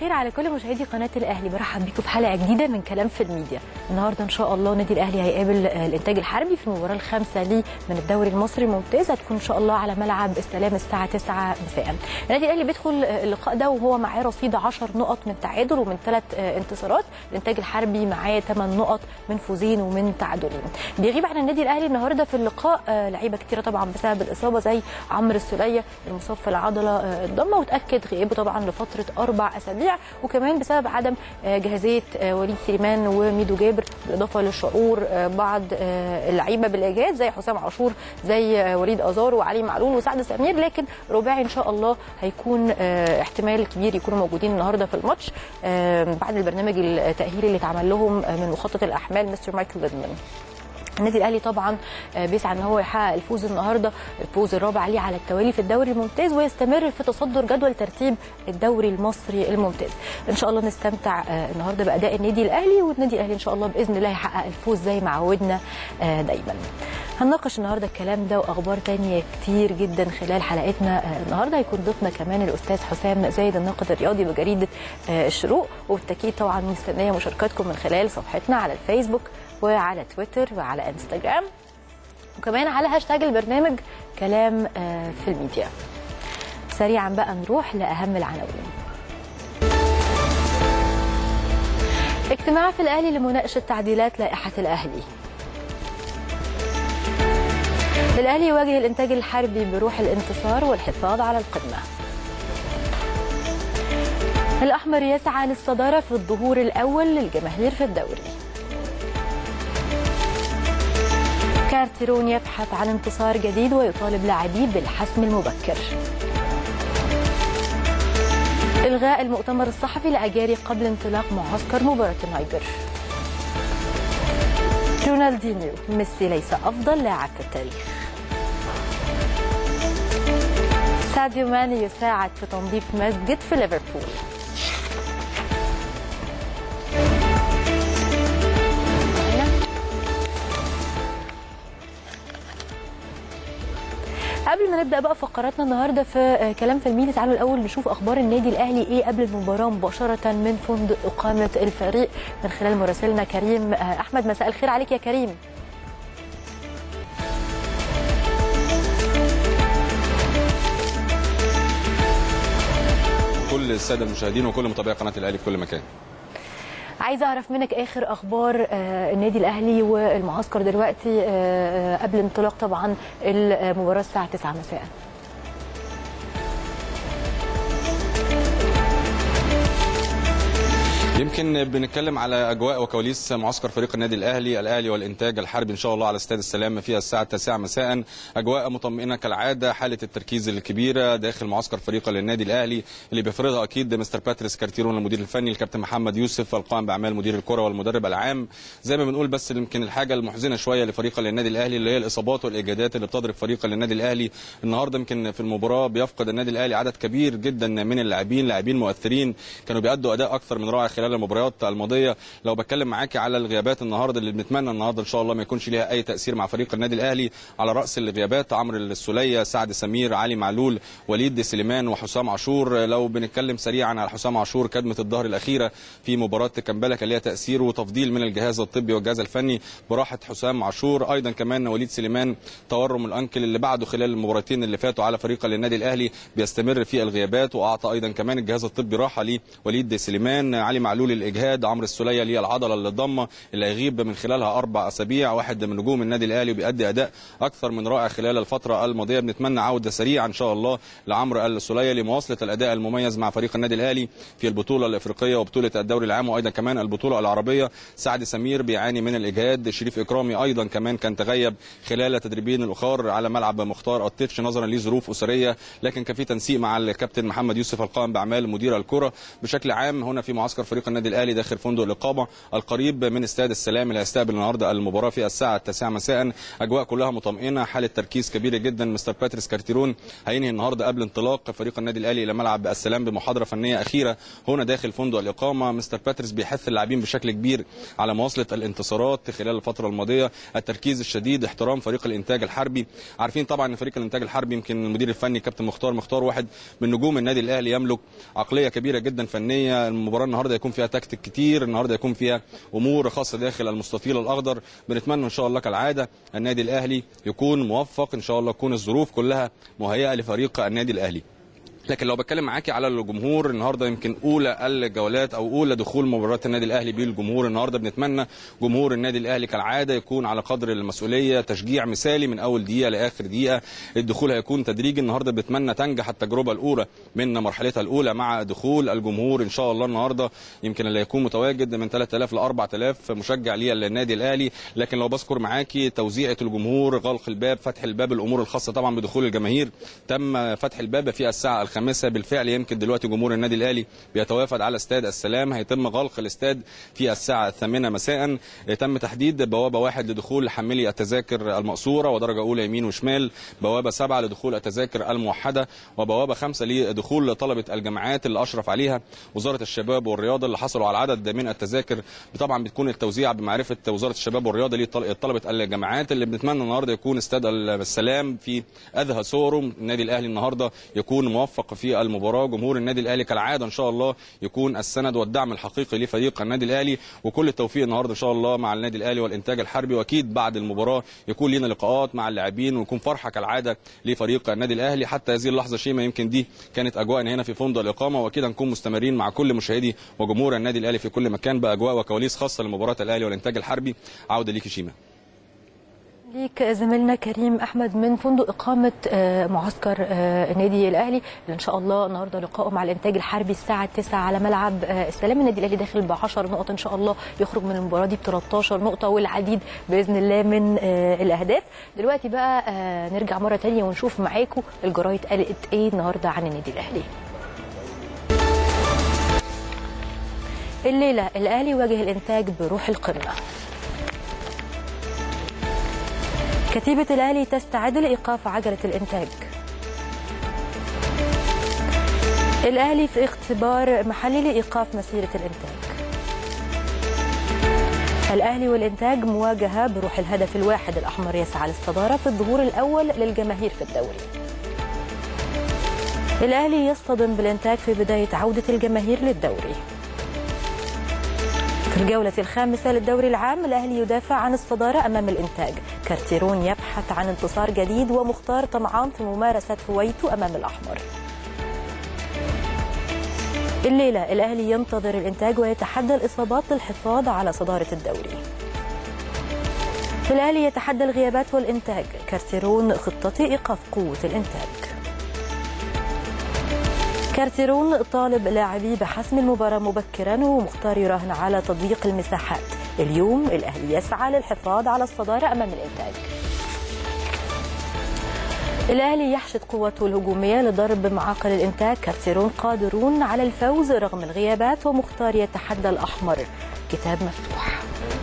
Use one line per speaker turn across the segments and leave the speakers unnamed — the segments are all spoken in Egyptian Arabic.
الخير على كل مشاهدي قناه الاهلي برحب بيكم في حلقه جديده من كلام في الميديا النهارده ان شاء الله نادي الاهلي هيقابل الانتاج الحربي في المباراه الخامسه ليه من الدوري المصري الممتاز هتكون ان شاء الله على ملعب السلام الساعه 9 مساء النادي الاهلي بيدخل اللقاء ده وهو معاه رصيد 10 نقط من تعادل ومن ثلاث انتصارات الانتاج الحربي معاه 8 نقط من فوزين ومن تعادلين بيغيب عن النادي الاهلي النهارده في اللقاء لعيبه كتيره طبعا بسبب الاصابه زي عمرو السوليه المصاب في العضله الضمه وتاكد غيابه طبعا لفتره اربع اسابيع وكمان بسبب عدم جاهزيه وليد سليمان وميدو جابر بالاضافه لشعور بعض اللعيبه بالاجهاد زي حسام عاشور زي وليد ازار وعلي معلول وسعد سمير لكن رباعي ان شاء الله هيكون احتمال كبير يكونوا موجودين النهارده في الماتش بعد البرنامج التاهيلي اللي اتعمل لهم من مخطط الاحمال مستر مايكل ليدمان النادي الاهلي طبعا بيسعى ان هو يحقق الفوز النهارده الفوز الرابع ليه على التوالي في الدوري الممتاز ويستمر في تصدر جدول ترتيب الدوري المصري الممتاز ان شاء الله نستمتع النهارده باداء النادي الاهلي والنادي الاهلي ان شاء الله باذن الله يحقق الفوز زي ما عودنا دايما هنناقش النهارده الكلام ده واخبار تانية كتير جدا خلال حلقتنا النهارده هيكون ضيفنا كمان الاستاذ حسام زايد الناقد الرياضي بجريده الشروق وبالتاكيد طبعا مستنيه مشاركاتكم من خلال صفحتنا على الفيسبوك وعلى تويتر وعلى انستغرام وكمان على هاشتاج البرنامج كلام في الميديا سريعا بقى نروح لاهم العناوين اجتماع في الاهلي لمناقشه تعديلات لائحه الاهلي الاهلي يواجه الانتاج الحربي بروح الانتصار والحفاظ على القمه الاحمر يسعى للصداره في الظهور الاول للجماهير في الدوري كارتيرون يبحث عن انتصار جديد ويطالب لاعبيه بالحسم المبكر إلغاء المؤتمر الصحفي لأجاري قبل انطلاق معسكر مباراة النيجر رونالدينيو ميسي ليس أفضل لاعب في التاريخ ساديو ماني يساعد في تنظيف مسجد في ليفربول قبل ما نبدا بقى فقراتنا النهارده في كلام في الميديا تعالوا الاول نشوف اخبار النادي الاهلي ايه قبل المباراه مباشره من فندق اقامه الفريق من خلال مراسلنا كريم احمد مساء الخير عليك يا كريم
كل الساده المشاهدين وكل متابعي قناه الاهلي في كل مكان
عايزه اعرف منك اخر اخبار النادي الاهلي والمعسكر دلوقتي قبل انطلاق طبعا المباراه الساعه 9 مساء
يمكن بنتكلم على اجواء وكواليس معسكر فريق النادي الاهلي الاهلي والانتاج الحربي ان شاء الله على استاد السلام فيها الساعه 9 مساء اجواء مطمئنه كالعاده حاله التركيز الكبيره داخل معسكر فريق النادي الاهلي اللي بيفرضها اكيد مستر باتريس كارتيرون المدير الفني الكابتن محمد يوسف القائم باعمال مدير الكره والمدرب العام زي ما بنقول بس يمكن الحاجه المحزنه شويه لفريق النادي الاهلي اللي هي الاصابات والاجهادات اللي بتضرب فريق النادي الاهلي النهارده يمكن في المباراه بيفقد النادي الاهلي عدد كبير جدا من اللاعبين لاعبين مؤثرين كانوا بيأدوا اداء اكثر من رائع خلال المباريات الماضيه لو بتكلم معاكي على الغيابات النهارده اللي بنتمنى النهارده ان شاء الله ما يكونش ليها اي تاثير مع فريق النادي الاهلي على راس الغيابات عمرو السوليه سعد سمير علي معلول وليد سليمان وحسام عاشور لو بنتكلم سريعا على حسام عاشور كدمه الظهر الاخيره في مباراه كامبالا كان ليها تاثير وتفضيل من الجهاز الطبي والجهاز الفني براحه حسام عاشور ايضا كمان وليد سليمان تورم الانكل اللي بعده خلال المباراتين اللي فاتوا على فريق النادي الاهلي بيستمر في الغيابات واعطى ايضا كمان الجهاز الطبي راحه لوليد سليمان علي معلول الاجهاد عمرو السوليه اللي هي العضله اللي الضمه اللي هيغيب من خلالها اربع اسابيع واحد من نجوم النادي الاهلي وبيأدي اداء اكثر من رائع خلال الفتره الماضيه بنتمنى عوده سريعه ان شاء الله لعمرو السوليه لمواصله الاداء المميز مع فريق النادي الاهلي في البطوله الافريقيه وبطوله الدوري العام وايضا كمان البطوله العربيه سعد سمير بيعاني من الاجهاد شريف اكرامي ايضا كمان كان تغيب خلال تدريبين الاخر على ملعب مختار التتش نظرا لظروف اسريه لكن كان في تنسيق مع الكابتن محمد يوسف القائم باعمال مدير الكره بشكل عام هنا في معسكر فريق فريق النادي الاهلي داخل فندق الاقامه القريب من استاد السلام اللي هيستقبل النهارده المباراه في الساعه 9 مساء اجواء كلها مطمئنه حاله تركيز كبيره جدا مستر باتريس كارتيرون هينهي النهارده قبل انطلاق فريق النادي الاهلي الى ملعب السلام بمحاضره فنيه اخيره هنا داخل فندق الاقامه مستر باتريس بيحث اللاعبين بشكل كبير على مواصله الانتصارات خلال الفتره الماضيه التركيز الشديد احترام فريق الانتاج الحربي عارفين طبعا ان فريق الانتاج الحربي يمكن المدير الفني كابتن مختار مختار واحد من نجوم النادي الاهلي يملك عقليه كبيره جدا فنيه المباراه النهارده يكون فيها تكتيك كتير النهارده يكون فيها امور خاصه داخل المستطيل الاخضر بنتمنى ان شاء الله كالعاده النادي الاهلي يكون موفق ان شاء الله تكون الظروف كلها مهيئه لفريق النادي الاهلي لكن لو بتكلم معاكي على الجمهور النهارده يمكن اولى الجولات او اولى دخول مباراه النادي الاهلي بالجمهور النهارده بنتمنى جمهور النادي الاهلي كالعاده يكون على قدر المسؤوليه تشجيع مثالي من اول دقيقه لاخر دقيقه الدخول هيكون تدريجي النهارده بنتمنى تنجح التجربه الاولى من مرحلتها الاولى مع دخول الجمهور ان شاء الله النهارده يمكن اللي هيكون متواجد من 3000 ل 4000 مشجع للنادي الاهلي لكن لو بذكر معاكي توزيعه الجمهور غلق الباب فتح الباب الامور الخاصه طبعا بدخول الجماهير تم فتح الباب في الساعه الخامسه بالفعل يمكن دلوقتي جمهور النادي الاهلي بيتوافد على استاد السلام هيتم غلق الاستاد في الساعه الثامنه مساء تم تحديد بوابه واحد لدخول حاملي التذاكر المقصوره ودرجه اولى يمين وشمال بوابه سبعه لدخول التذاكر الموحده وبوابه خمسه لدخول طلبه الجامعات اللي اشرف عليها وزاره الشباب والرياضه اللي حصلوا على عدد من التذاكر طبعا بتكون التوزيع بمعرفه وزاره الشباب والرياضه لطلبه الجامعات اللي بنتمنى النهارده يكون استاد السلام في ازهى صوره النادي الاهلي النهارده يكون موفق في المباراه جمهور النادي الاهلي كالعاده ان شاء الله يكون السند والدعم الحقيقي لفريق النادي الاهلي وكل التوفيق النهارده ان شاء الله مع النادي الاهلي والانتاج الحربي واكيد بعد المباراه يكون لنا لقاءات مع اللاعبين ويكون فرحه كالعاده لفريق النادي الاهلي حتى هذه اللحظه شيما يمكن دي كانت اجواءنا هنا في فندق الاقامه واكيد هنكون مستمرين مع كل مشاهدي وجمهور النادي الاهلي في كل مكان باجواء وكواليس خاصه لمباراه الاهلي والانتاج الحربي عوده ليك شيما
ليك زميلنا كريم احمد من فندق اقامه معسكر النادي الاهلي اللي ان شاء الله النهارده لقائه مع الانتاج الحربي الساعه 9 على ملعب السلام النادي الاهلي داخل ب 10 نقط ان شاء الله يخرج من المباراه دي ب 13 نقطه والعديد باذن الله من الاهداف دلوقتي بقى نرجع مره ثانيه ونشوف معاكم الجرايد قالت ايه النهارده عن النادي الاهلي الليله الاهلي واجه الانتاج بروح القمه كتيبة الأهلي تستعد لإيقاف عجلة الإنتاج الأهلي في اختبار محلي لإيقاف مسيرة الإنتاج الأهلي والإنتاج مواجهة بروح الهدف الواحد الأحمر يسعى للصدارة في الظهور الأول للجماهير في الدوري الأهلي يصطدم بالإنتاج في بداية عودة الجماهير للدوري في الجولة الخامسة للدوري العام الأهلي يدافع عن الصدارة أمام الإنتاج كارتيرون يبحث عن انتصار جديد ومختار طمعان في ممارسة هويته أمام الأحمر الليلة الأهلي ينتظر الإنتاج ويتحدى الإصابات للحفاظ على صدارة الدوري الأهلي يتحدى الغيابات والإنتاج كارتيرون خطة إيقاف قوة الإنتاج كارتيرون طالب لاعبي بحسم المباراة مبكرا ومختار يراهن على تضييق المساحات اليوم الأهلي يسعى للحفاظ على الصدارة أمام الإنتاج الأهلي يحشد قوته الهجومية لضرب معاقل الإنتاج كارتيرون قادرون على الفوز رغم الغيابات ومختار يتحدى الأحمر كتاب مفتوح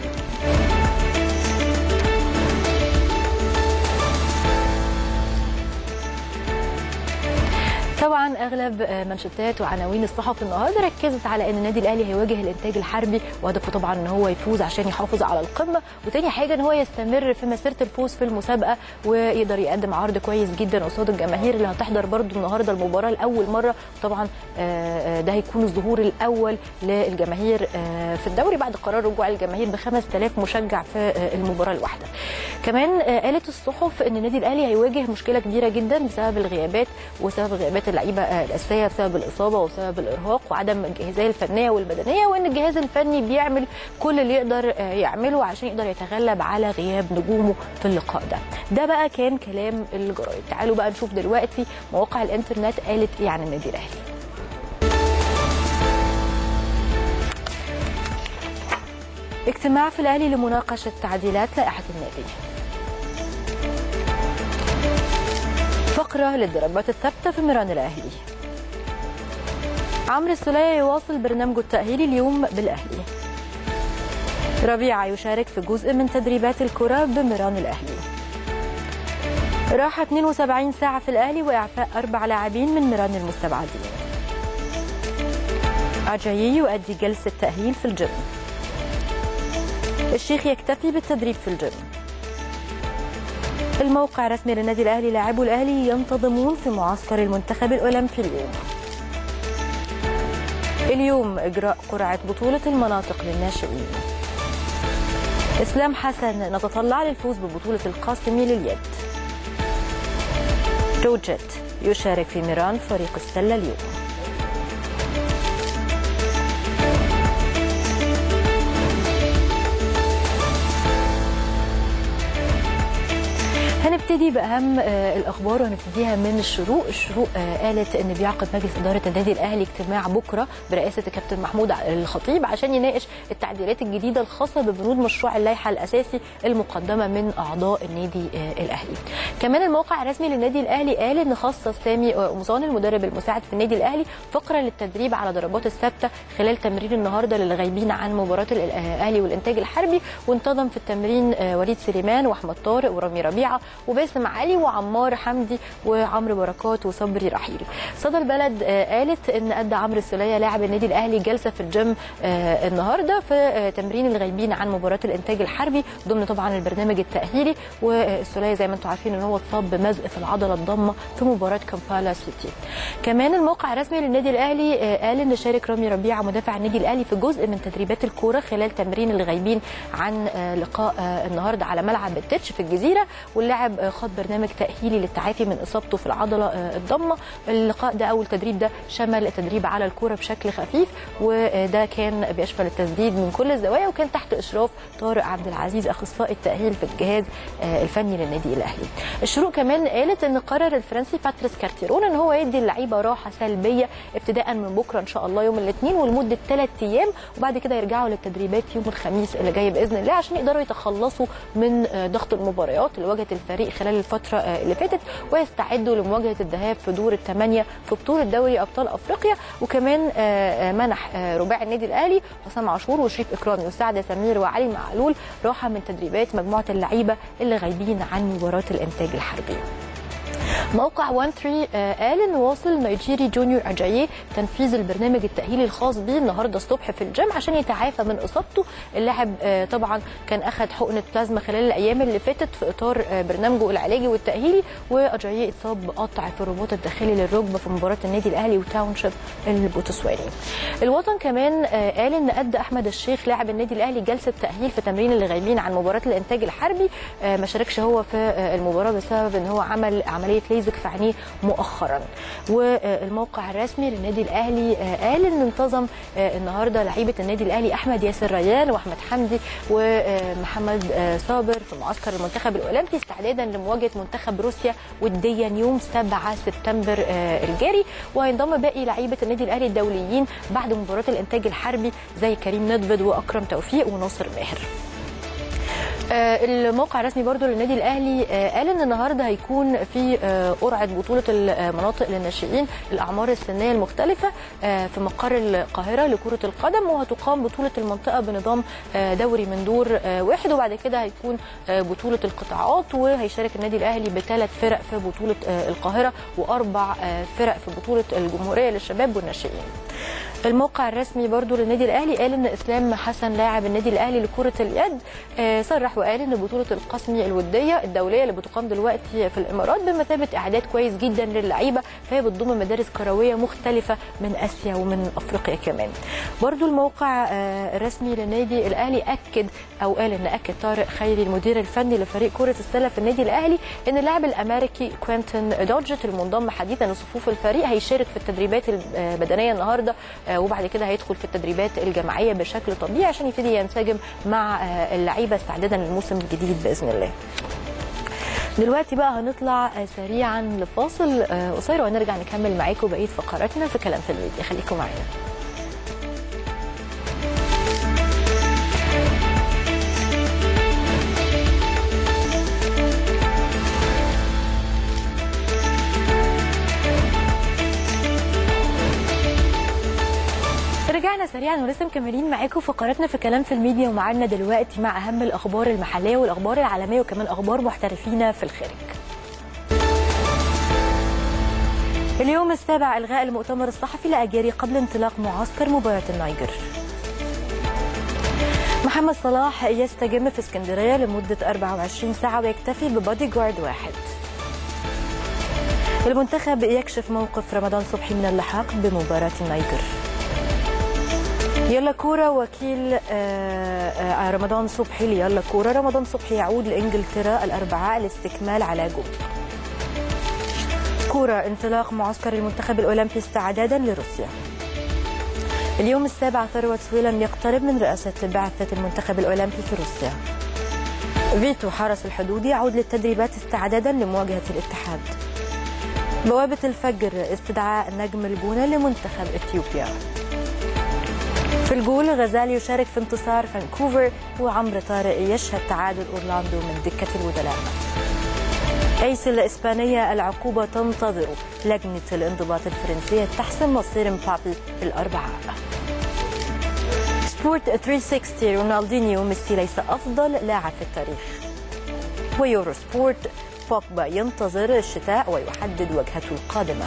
طبعا اغلب منشطات وعناوين الصحف النهارده ركزت على ان النادي الاهلي هيواجه الانتاج الحربي وهدفه طبعا ان هو يفوز عشان يحافظ على القمه وتاني حاجه ان هو يستمر في مسيره الفوز في المسابقه ويقدر يقدم عرض كويس جدا قصاد الجماهير اللي هتحضر برده النهارده المباراه لاول مره طبعا ده هيكون الظهور الاول للجماهير في الدوري بعد قرار رجوع الجماهير ب 5000 مشجع في المباراه الواحده كمان قالت الصحف ان النادي الاهلي هيواجه مشكله كبيره جدا بسبب الغيابات وسبب غيابات اللعيبه الاساسيه بسبب الاصابه وبسبب الارهاق وعدم الجاهزيه الفنيه والبدنيه وان الجهاز الفني بيعمل كل اللي يقدر يعمله عشان يقدر يتغلب على غياب نجومه في اللقاء ده ده بقى كان كلام الجرايد تعالوا بقى نشوف دلوقتي مواقع الانترنت قالت ايه عن النادي الاهلي اجتماع في الاهلي لمناقشه تعديلات لائحه النادي فقرة للضربات الثابتة في ميران الأهلي عمرو السولية يواصل برنامجه التأهيلي اليوم بالأهلي ربيعة يشارك في جزء من تدريبات الكرة بميران الأهلي راحة 72 ساعة في الأهلي وإعفاء أربع لاعبين من ميران المستبعدين أجايي يؤدي جلسة تأهيل في الجيم الشيخ يكتفي بالتدريب في الجيم الموقع الرسمي للنادي الأهلي لاعبو الأهلي ينتظمون في معسكر المنتخب الأولمبي اليوم اليوم إجراء قرعة بطولة المناطق للناشئين إسلام حسن نتطلع للفوز ببطولة القاسمي لليد روجت يشارك في ميران فريق السلة اليوم هنبتدي باهم آه، الاخبار وهنبتديها من الشروق، الشروق آه، قالت ان بيعقد مجلس اداره النادي الاهلي اجتماع بكره برئاسه الكابتن محمود الخطيب عشان يناقش التعديلات الجديده الخاصه ببنود مشروع اللائحه الاساسي المقدمه من اعضاء النادي آه، الاهلي. كمان الموقع الرسمي للنادي الاهلي قال ان خصص سامي قمصان المدرب المساعد في النادي الاهلي فقره للتدريب على ضربات الثابته خلال تمرين النهارده للي غايبين عن مباراه الاهلي والانتاج الحربي وانتظم في التمرين آه، وليد سليمان واحمد طارق ورامي ربيعه وباسم علي وعمار حمدي وعمرو بركات وصبري رحيل. صدى البلد آه، قالت ان ادى عمرو السوليه لاعب النادي الاهلي جلسه في الجيم آه، النهارده في آه، تمرين الغايبين عن مباراه الانتاج الحربي ضمن طبعا البرنامج التاهيلي والسوليه زي ما انتم عارفين ان هو اتصاب بمزق في العضله الضامه في مباراه كامبالا سيتي. كمان الموقع الرسمي للنادي الاهلي آه، قال ان شارك رامي ربيعه مدافع النادي الاهلي في جزء من تدريبات الكوره خلال تمرين الغايبين عن آه، لقاء آه، النهارده على ملعب التتش في الجزيره واللاعب آه، خاض برنامج تاهيلي للتعافي من اصابته في العضله آه، الضامه اللقاء ده او التدريب ده شمل التدريب على الكوره بشكل خفيف وده كان بيشمل التسديد من كل الزوايا وكان تحت اشراف طارق عبد العزيز اخصائي التاهيل في الجهاز آه، الفني للنادي الاهلي الشروق كمان قالت ان قرر الفرنسي باتريس كارتيرون ان هو يدي اللعيبه راحه سلبيه ابتداء من بكره ان شاء الله يوم الاثنين ولمده ثلاث ايام وبعد كده يرجعوا للتدريبات يوم الخميس اللي جاي باذن الله عشان يقدروا يتخلصوا من آه، ضغط المباريات اللي واجهت الفريق خلال الفتره آه، اللي فاتت ويستعدوا لمواجهه الذهاب في دور الثمانيه في بطوله دوري ابطال افريقيا وكمان آه، آه، منح آه، رباعي النادي الاهلي حسام عاشور وشريف اكرامي وسعد سمير وعلي معلول راحه من تدريبات مجموعه اللعيبه اللي غايبين عن مباراه الانتاج الحربي موقع 1 3 آه، قال ان واصل نيجيري جونيور اجاييه تنفيذ البرنامج التاهيلي الخاص بيه النهارده الصبح في الجيم عشان يتعافى من اصابته اللاعب آه، طبعا كان اخذ حقنه بلازما خلال الايام اللي فاتت في اطار آه، برنامجه العلاجي والتاهيلي واجاييه اتصاب بقطع في الرباط الداخلي للركبه في مباراه النادي الاهلي وتاونشيب البوتسواني الوطن كمان آه، قال ان ادى احمد الشيخ لاعب النادي الاهلي جلسه تاهيل في تمرين اللي غايبين عن مباراه الانتاج الحربي آه، ما شاركش هو في آه، المباراه بسبب ان هو عمل عمليه ليزك في عينيه مؤخرا والموقع الرسمي للنادي الاهلي آه، قال ان انتظم آه، النهارده لعيبه النادي الاهلي احمد ياسر ريان واحمد حمدي ومحمد آه، صابر في معسكر المنتخب الاولمبي استعدادا لمواجهه منتخب روسيا وديا يوم 7 سبتمبر آه، الجاري وهينضم باقي لعيبه النادي الاهلي الدوليين بعد مباراه الانتاج الحربي زي كريم ندفد واكرم توفيق وناصر ماهر آه، الموقع الرسمي برضو للنادي الاهلي آه، قال ان النهارده هيكون في آه، قرعه بطوله المناطق للناشئين الاعمار السنيه المختلفه آه، في مقر القاهره لكره القدم وهتقام بطوله المنطقه بنظام آه، دوري من دور آه، واحد وبعد كده هيكون آه، بطوله القطاعات وهيشارك النادي الاهلي بثلاث فرق في بطوله آه، القاهره واربع آه، فرق في بطوله الجمهوريه للشباب والناشئين. الموقع الرسمي برضو للنادي الاهلي قال ان اسلام حسن لاعب النادي الاهلي لكره اليد آه، صرح وقال ان بطوله القسمي الوديه الدوليه اللي بتقام دلوقتي في الامارات بمثابه اعداد كويس جدا للعيبه فهي بتضم مدارس كرويه مختلفه من اسيا ومن افريقيا كمان برضو الموقع آه، الرسمي للنادي الاهلي اكد او قال ان اكد طارق خيري المدير الفني لفريق كره السله في النادي الاهلي ان اللاعب الامريكي كوينتن دوجت المنضم حديثا لصفوف الفريق هيشارك في التدريبات البدنيه النهارده آه، وبعد كده هيدخل في التدريبات الجماعيه بشكل طبيعي عشان يبتدي ينسجم مع آه، اللعيبه استعدادا للموسم الجديد باذن الله. دلوقتي بقى هنطلع آه، سريعا لفاصل آه، قصير وهنرجع نكمل معاكم بقيه فقراتنا في كلام في الميديا خليكم معانا. سريعا ولسه مكملين معاكم فقراتنا في كلام في الميديا ومعانا دلوقتي مع اهم الاخبار المحليه والاخبار العالميه وكمان اخبار محترفين في الخارج. اليوم السابع الغاء المؤتمر الصحفي لاجاري قبل انطلاق معسكر مباراه النيجر. محمد صلاح يستجم في اسكندريه لمده 24 ساعه ويكتفي ببادي جارد واحد. المنتخب يكشف موقف رمضان صبحي من اللحاق بمباراه النيجر. يلا كورة وكيل رمضان صبحي ليلا كورة رمضان صبحي يعود لإنجلترا الأربعاء لاستكمال علاجه كورة انطلاق معسكر المنتخب الأولمبي استعدادا لروسيا اليوم السابع ثروت سويلم يقترب من رئاسة بعثة المنتخب الأولمبي في روسيا فيتو حرس الحدود يعود للتدريبات استعدادا لمواجهة الاتحاد بوابة الفجر استدعاء نجم الجونة لمنتخب إثيوبيا في الجول غزال يشارك في انتصار فانكوفر وعمرو طارق يشهد تعادل اورلاندو من دكه البدلاء. ايس الاسبانيه العقوبه تنتظر لجنه الانضباط الفرنسيه تحسم مصير مبابي الاربعاء. سبورت 360 رونالدينيو ميسي ليس افضل لاعب في التاريخ. ويورو سبورت بوجبا ينتظر الشتاء ويحدد وجهته القادمه.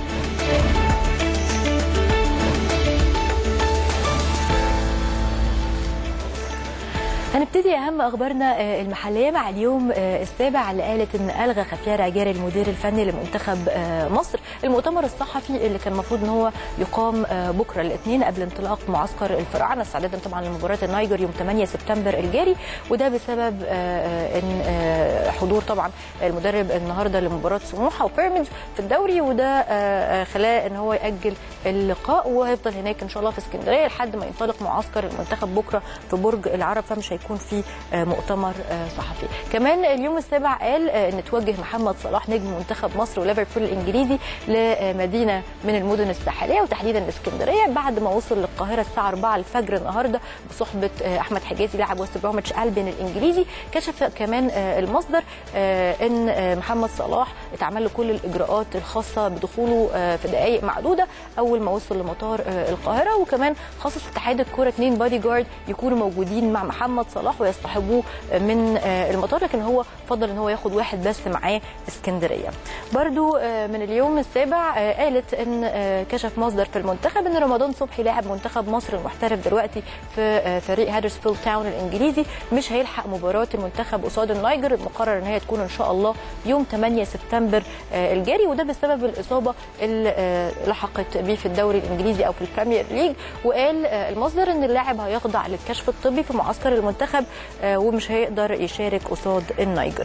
هنبتدي اهم اخبارنا المحليه مع اليوم السابع اللي قالت ان الغى خفيار عجاري المدير الفني لمنتخب مصر المؤتمر الصحفي اللي كان المفروض ان هو يقام بكره الاثنين قبل انطلاق معسكر الفراعنه استعدادا طبعا لمباراه النيجر يوم 8 سبتمبر الجاري وده بسبب ان حضور طبعا المدرب النهارده لمباراه سموحه وبيراميدز في الدوري وده خلاه ان هو ياجل اللقاء وهيفضل هناك ان شاء الله في اسكندريه لحد ما ينطلق معسكر المنتخب بكره في برج العرب فمش هيكون في مؤتمر صحفي كمان اليوم السابع قال ان توجه محمد صلاح نجم منتخب مصر وليفربول الانجليزي لمدينه من المدن الساحليه وتحديدا الاسكندريه بعد ما وصل للقاهره الساعه 4 الفجر النهارده بصحبه احمد حجازي لاعب وست بروميتش البين الانجليزي كشف كمان المصدر ان محمد صلاح اتعمل له كل الاجراءات الخاصه بدخوله في دقائق معدوده اول ما وصل لمطار القاهره وكمان خصص اتحاد الكوره اثنين بادي جارد يكونوا موجودين مع محمد صلاح ويصطحبوه من المطار لكن هو فضل ان هو ياخد واحد بس معاه اسكندريه برضو من اليوم السابع قالت ان كشف مصدر في المنتخب ان رمضان صبحي لاعب منتخب مصر المحترف دلوقتي في فريق هادرسفيلد تاون الانجليزي مش هيلحق مباراه المنتخب قصاد النيجر المقرر ان هي تكون ان شاء الله يوم 8 سبتمبر الجاري وده بسبب الاصابه اللي لحقت بيه في الدوري الانجليزي او في البريمير ليج وقال المصدر ان اللاعب هيخضع للكشف الطبي في معسكر المنتخب ومش هيقدر يشارك قصاد النيجر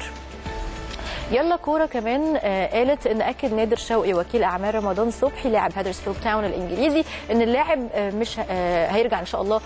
يلا كوره كمان قالت ان اكد نادر شوقي وكيل اعمال رمضان صبحي لاعب هادرسفيلد تاون الانجليزي ان اللاعب مش هيرجع ان شاء الله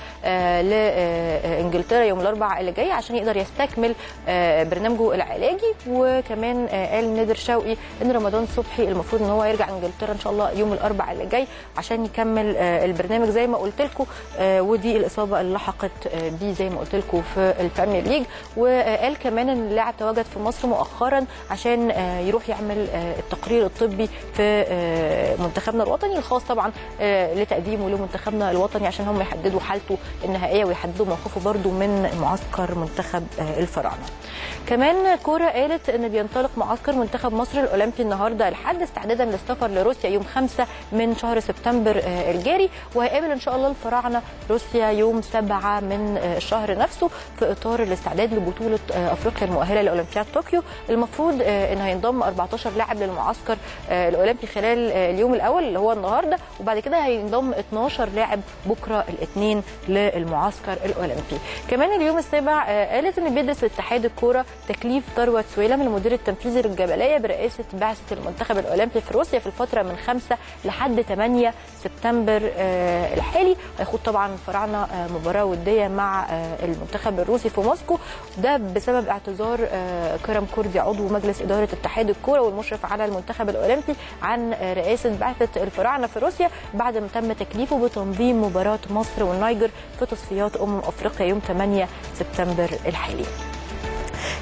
لانجلترا يوم الاربعاء اللي جاي عشان يقدر يستكمل برنامجه العلاجي وكمان قال نادر شوقي ان رمضان صبحي المفروض ان هو يرجع انجلترا ان شاء الله يوم الاربعاء اللي جاي عشان يكمل البرنامج زي ما قلت لكم ودي الاصابه اللي لحقت بيه زي ما قلت لكم في البريمير ليج وقال كمان ان اللاعب تواجد في مصر مؤخرا عشان يروح يعمل التقرير الطبي في منتخبنا الوطني الخاص طبعا لتقديمه لمنتخبنا الوطني عشان هم يحددوا حالته النهائيه ويحددوا موقفه برده من معسكر منتخب الفراعنه. كمان كوره قالت ان بينطلق معسكر منتخب مصر الاولمبي النهارده لحد استعدادا للسفر لروسيا يوم 5 من شهر سبتمبر الجاري وهيقابل ان شاء الله الفراعنه روسيا يوم 7 من الشهر نفسه في اطار الاستعداد لبطوله افريقيا المؤهله لاولمبياد طوكيو المفروض ان هينضم 14 لاعب للمعسكر الاولمبي خلال اليوم الاول اللي هو النهارده وبعد كده هينضم 12 لاعب بكره الاثنين للمعسكر الاولمبي كمان اليوم السابع قالت ان بيدرس اتحاد الكوره تكليف ثروت سويلم المدير التنفيذي للجبليه برئاسه بعثه المنتخب الاولمبي في روسيا في الفتره من 5 لحد 8 سبتمبر الحالي هيخوض طبعا الفراعنه مباراه وديه مع المنتخب الروسي في موسكو ده بسبب اعتذار كرم كوردي عضو مجلس اداره اتحاد الكوره والمشرف على المنتخب الاولمبي عن رئاسه بعثه الفراعنه في روسيا بعد ما تم تكليفه بتنظيم مباراه مصر والنيجر في تصفيات امم افريقيا يوم 8 سبتمبر الحالي.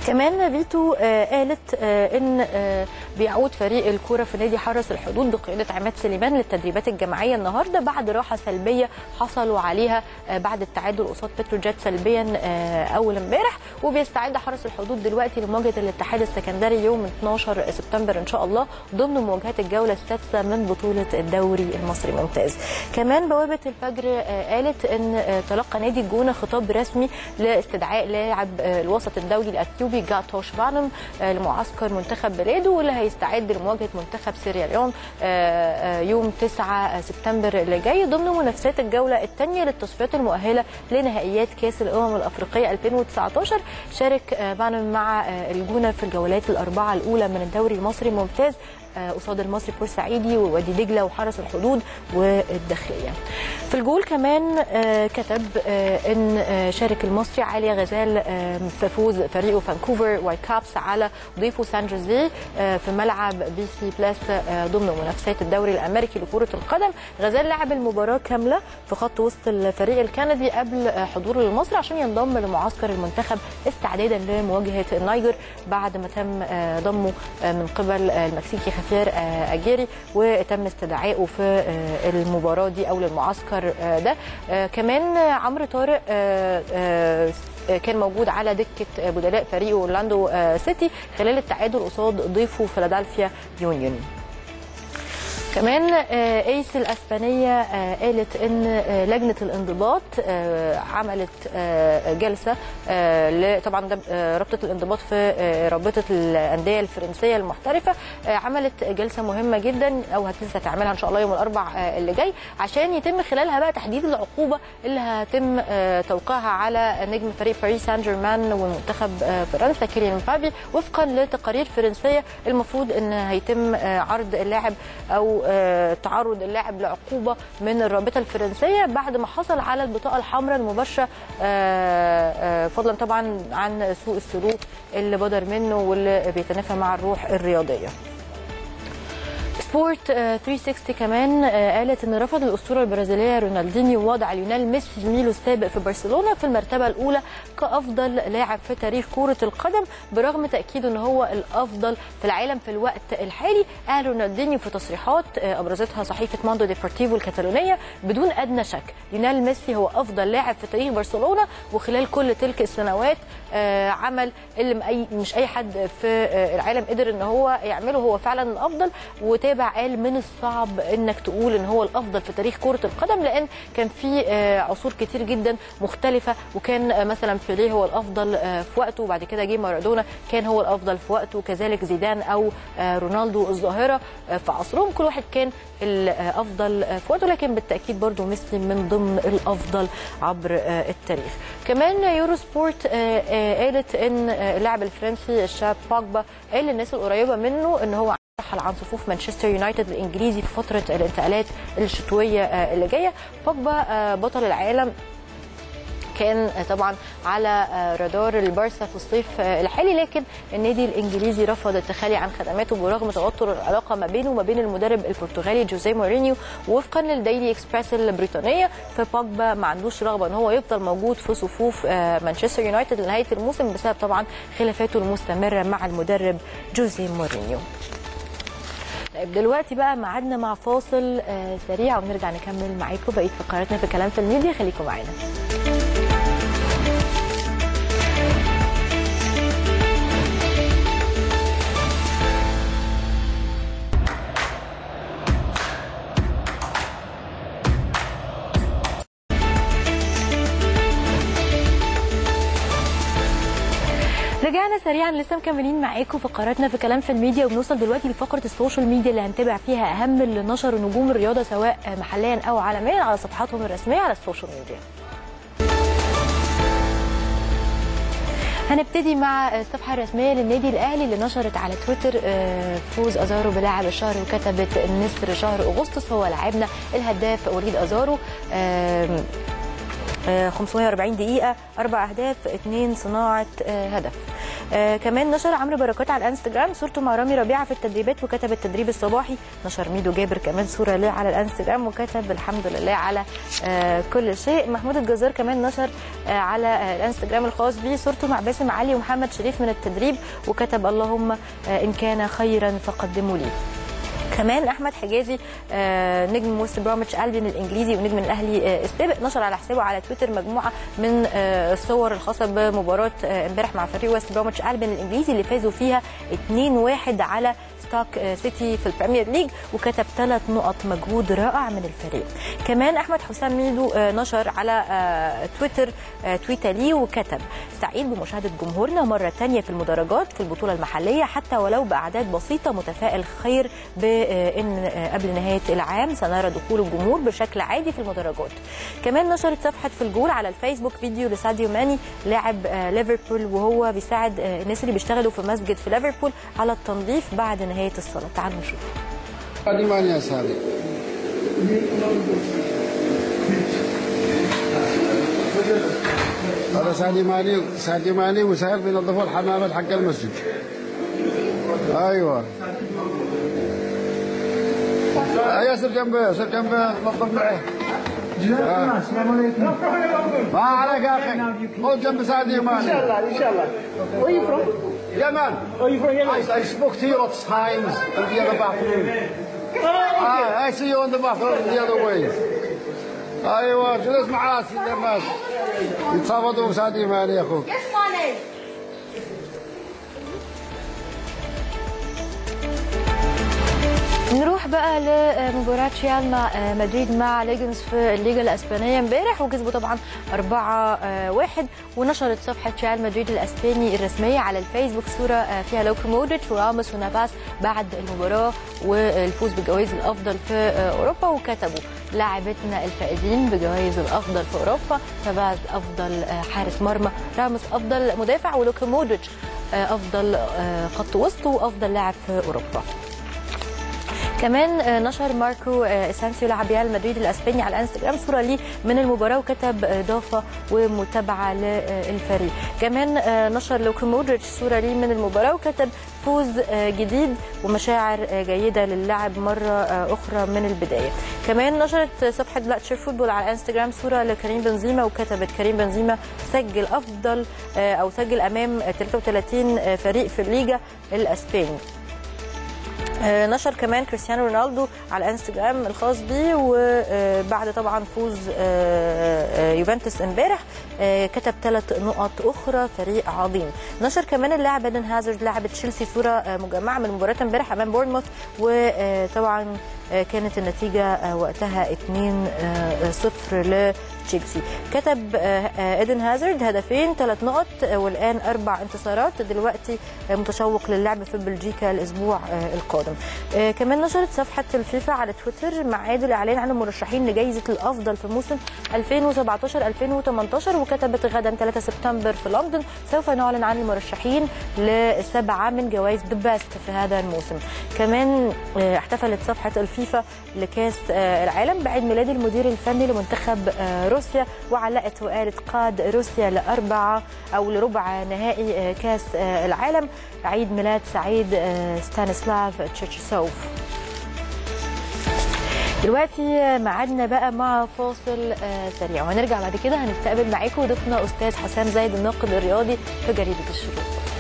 كمان فيتو آه، قالت آه، ان آه، بيعود فريق الكوره في نادي حرس الحدود بقياده عماد سليمان للتدريبات الجماعيه النهارده بعد راحه سلبيه حصلوا عليها آه، بعد التعادل قصاد بتروجيت سلبيا آه، اول امبارح وبيستعد حرس الحدود دلوقتي لمواجهه الاتحاد السكندري يوم 12 سبتمبر ان شاء الله ضمن مواجهات الجوله السادسه من بطوله الدوري المصري الممتاز كمان بوابه الفجر آه، قالت ان آه، تلقى نادي الجونه خطاب رسمي لاستدعاء لاعب آه، الوسط الدولي الاثيوبي جاتوش فانم آه، لمعسكر منتخب بلاده واللي هيستعد لمواجهه منتخب سيراليون آه، آه، يوم 9 سبتمبر اللي جاي ضمن منافسات الجوله الثانيه للتصفيات المؤهله لنهائيات كاس الامم الافريقيه 2019 شارك آه، فانم مع آه، الجونه في الجولات الاربعه الاولى من الدوري المصري الممتاز آه، قصاد المصري بورسعيدي ووادي دجله وحرس الحدود والداخليه. في الجول كمان آه، كتب آه، ان آه، شارك المصري علي غزال آه، في فوز فريقه فانكوفر وايت كابس على ضيفه سان جوزيه آه، في ملعب بي سي بلاس آه، ضمن منافسات الدوري الامريكي لكره القدم. غزال لعب المباراه كامله في خط وسط الفريق الكندي قبل آه، حضوره لمصر عشان ينضم لمعسكر المنتخب استعدادا لمواجهه النيجر بعد ما تم آه، ضمه آه، من قبل آه، المكسيكي خفير آه، اجيري وتم استدعائه في آه، المباراه دي او للمعسكر آه، ده آه، كمان آه، عمرو طارق آه، آه، كان موجود على دكه بدلاء فريقه اورلاندو آه، سيتي خلال التعادل قصاد ضيفه فيلادلفيا يونيون كمان آه، ايس الاسبانيه آه، قالت ان آه، لجنه الانضباط آه، عملت آه، جلسه آه، ل- طبعا ده آه، رابطه الانضباط في آه، رابطه الانديه الفرنسيه المحترفه آه، عملت جلسه مهمه جدا او لسه هتعملها ان شاء الله يوم الاربع آه، اللي جاي عشان يتم خلالها بقى تحديد العقوبه اللي هتم آه، توقيعها على نجم فريق باريس سان جيرمان ومنتخب آه، فرنسا كيليان مبابي وفقا لتقارير فرنسيه المفروض ان هيتم آه، عرض اللاعب او آه، تعرض اللاعب لعقوبه من الرابطه الفرنسيه بعد ما حصل على البطاقه الحمراء المباشره آه، آه، فضلا طبعا عن سوء السلوك اللي بدر منه واللي بيتنافى مع الروح الرياضيه سبورت آه، 360 كمان آه، قالت ان رفض الاسطوره البرازيليه رونالدينيو وضع ليونيل ميسي زميله السابق في برشلونه في المرتبه الاولى كافضل لاعب في تاريخ كره القدم برغم تاكيده ان هو الافضل في العالم في الوقت الحالي قال رونالدينيو في تصريحات آه، ابرزتها صحيفه ماندو ديبورتيفو الكتالونيه بدون ادنى شك ليونيل ميسي هو افضل لاعب في تاريخ برشلونه وخلال كل تلك السنوات آه، عمل اللي م- أي مش اي حد في آه، العالم قدر ان هو يعمله هو فعلا الافضل وتابع قال من الصعب انك تقول ان هو الافضل في تاريخ كره القدم لان كان في آه، عصور كتير جدا مختلفه وكان آه، مثلا بيليه هو الافضل آه، في وقته وبعد كده جه مارادونا كان هو الافضل في وقته كذلك زيدان او آه، رونالدو الظاهره آه، في عصرهم كل واحد كان الافضل آه، في وقته لكن بالتاكيد برضو ميسي من ضمن الافضل عبر آه، التاريخ كمان يورو سبورت آه، آه، قالت ان آه، اللاعب الفرنسي الشاب بوجبا قال للناس القريبه منه ان هو رحل عن صفوف مانشستر يونايتد الانجليزي في فتره الانتقالات الشتويه آه، اللي جايه بوجبا آه، بطل العالم كان طبعا على رادار البارسا في الصيف الحالي لكن النادي الانجليزي رفض التخلي عن خدماته برغم توتر العلاقه ما بينه وما بين المدرب البرتغالي جوزيه مورينيو وفقا للديلي اكسبريس البريطانيه فبوجبا ما عندوش رغبه ان هو يفضل موجود في صفوف مانشستر يونايتد لنهايه الموسم بسبب طبعا خلافاته المستمره مع المدرب جوزيه مورينيو طيب دلوقتي بقى ميعادنا مع فاصل آه، سريع ونرجع نكمل معاكم بقيه فقراتنا في كلام في الميديا خليكم معانا رجعنا سريعا لسه مكملين معاكم فقراتنا في كلام في الميديا وبنوصل دلوقتي لفقره السوشيال ميديا اللي هنتابع فيها اهم اللي نشر نجوم الرياضه سواء محليا او عالميا على صفحاتهم الرسميه على السوشيال ميديا. هنبتدي مع الصفحه الرسميه للنادي الاهلي اللي نشرت على تويتر آه، فوز ازارو بلاعب الشهر وكتبت النسر شهر اغسطس هو لاعبنا الهداف وليد ازارو آم، آه، 540 دقيقة أربع أهداف اثنين صناعة آه، هدف آه كمان نشر عمرو بركات على الانستجرام صورته مع رامي ربيعه في التدريبات وكتب التدريب الصباحي نشر ميدو جابر كمان صوره له على الانستجرام وكتب الحمد لله على آه كل شيء محمود الجزار كمان نشر آه على آه الانستجرام الخاص بيه صورته مع باسم علي ومحمد شريف من التدريب وكتب اللهم آه ان كان خيرا فقدموا لي كمان احمد حجازي آه نجم وست بروميتش البين الانجليزي ونجم الاهلي آه السابق نشر على حسابه على تويتر مجموعه من آه الصور الخاصه بمباراه آه امبارح مع فريق وست بروميتش البين الانجليزي اللي فازوا فيها 2-1 على ستوك سيتي في البريمير ليج وكتب ثلاث نقط مجهود رائع من الفريق كمان احمد حسام ميدو نشر على تويتر تويته ليه وكتب سعيد بمشاهده جمهورنا مره ثانيه في المدرجات في البطوله المحليه حتى ولو باعداد بسيطه متفائل خير بان قبل نهايه العام سنرى دخول الجمهور بشكل عادي في المدرجات كمان نشرت صفحه في الجول على الفيسبوك فيديو لساديو ماني لاعب ليفربول وهو بيساعد الناس اللي بيشتغلوا في مسجد في ليفربول على التنظيف بعد نهايه الصلاه تعالوا نشوف
هذه ماني يا سادي هذا سادي ماني سادي ماني وسهل بينظفوا الحمامات حق المسجد ايوه ايوه سر جنبه سر جنبه نظف معه
السلام عليكم.
ما عليك يا اخي خذ جنب سادي ماني
Inshallah, inshallah. Where are you from?
Yeah, man.
Oh, you from here?
I, I spoke to you lots of times in the other bathroom. I, I see you in the bathroom the other way. ايوه جلس مع راسي الناس يتصابطوا بسادي ماني يا اخوك
Yes, money.
نروح بقى لمباراة ريال مع مدريد مع ليجنز في الليجا الاسبانيه امبارح وكسبوا طبعا 4 1 ونشرت صفحه ريال مدريد الاسباني الرسميه على الفيسبوك صوره فيها لوكا مودريتش وراموس ونافاس بعد المباراه والفوز بجوائز الافضل في اوروبا وكتبوا لاعبتنا الفائزين بجوائز الافضل في اوروبا نافاس افضل حارس مرمى راموس افضل مدافع ولوكا مودريتش افضل خط وسط وافضل لاعب في اوروبا كمان نشر ماركو اسانسيو لاعب ريال مدريد الاسباني على الانستجرام صوره ليه من المباراه وكتب اضافه ومتابعه للفريق كمان نشر لوكا مودريتش صوره ليه من المباراه وكتب فوز جديد ومشاعر جيده للاعب مره اخرى من البدايه كمان نشرت صفحه بلاتشر فوتبول على انستجرام صوره لكريم بنزيما وكتبت كريم بنزيما سجل افضل او سجل امام 33 فريق في الليجا الاسباني نشر كمان كريستيانو رونالدو على الانستجرام الخاص بيه وبعد طبعا فوز يوفنتوس امبارح كتب ثلاث نقط اخرى فريق عظيم نشر كمان اللاعب ايدن هازارد لاعب تشيلسي صوره مجمعه من مباراه امبارح امام بورنموث وطبعا كانت النتيجه وقتها 2-0 لتشيلسي كتب ايدن هازارد هدفين ثلاث نقط والان اربع انتصارات دلوقتي متشوق للعب في بلجيكا الاسبوع القادم كمان نشرت صفحه الفيفا على تويتر ميعاد الاعلان عن المرشحين لجائزه الافضل في موسم 2017 2018 وكتبت غدا 3 سبتمبر في لندن سوف نعلن عن المرشحين لسبعه من جوائز ذا بيست في هذا الموسم كمان احتفلت صفحه الفيفا لكاس العالم بعيد ميلاد المدير الفني لمنتخب روسيا وعلقت وقالت قاد روسيا لاربعه او لربع نهائي كاس العالم عيد ميلاد سعيد ستانسلاف تشيرشسوف دلوقتي ميعادنا بقى مع فاصل سريع وهنرجع بعد كده هنستقبل معاكم ضيفنا استاذ حسام زايد الناقد الرياضي في جريده الشروق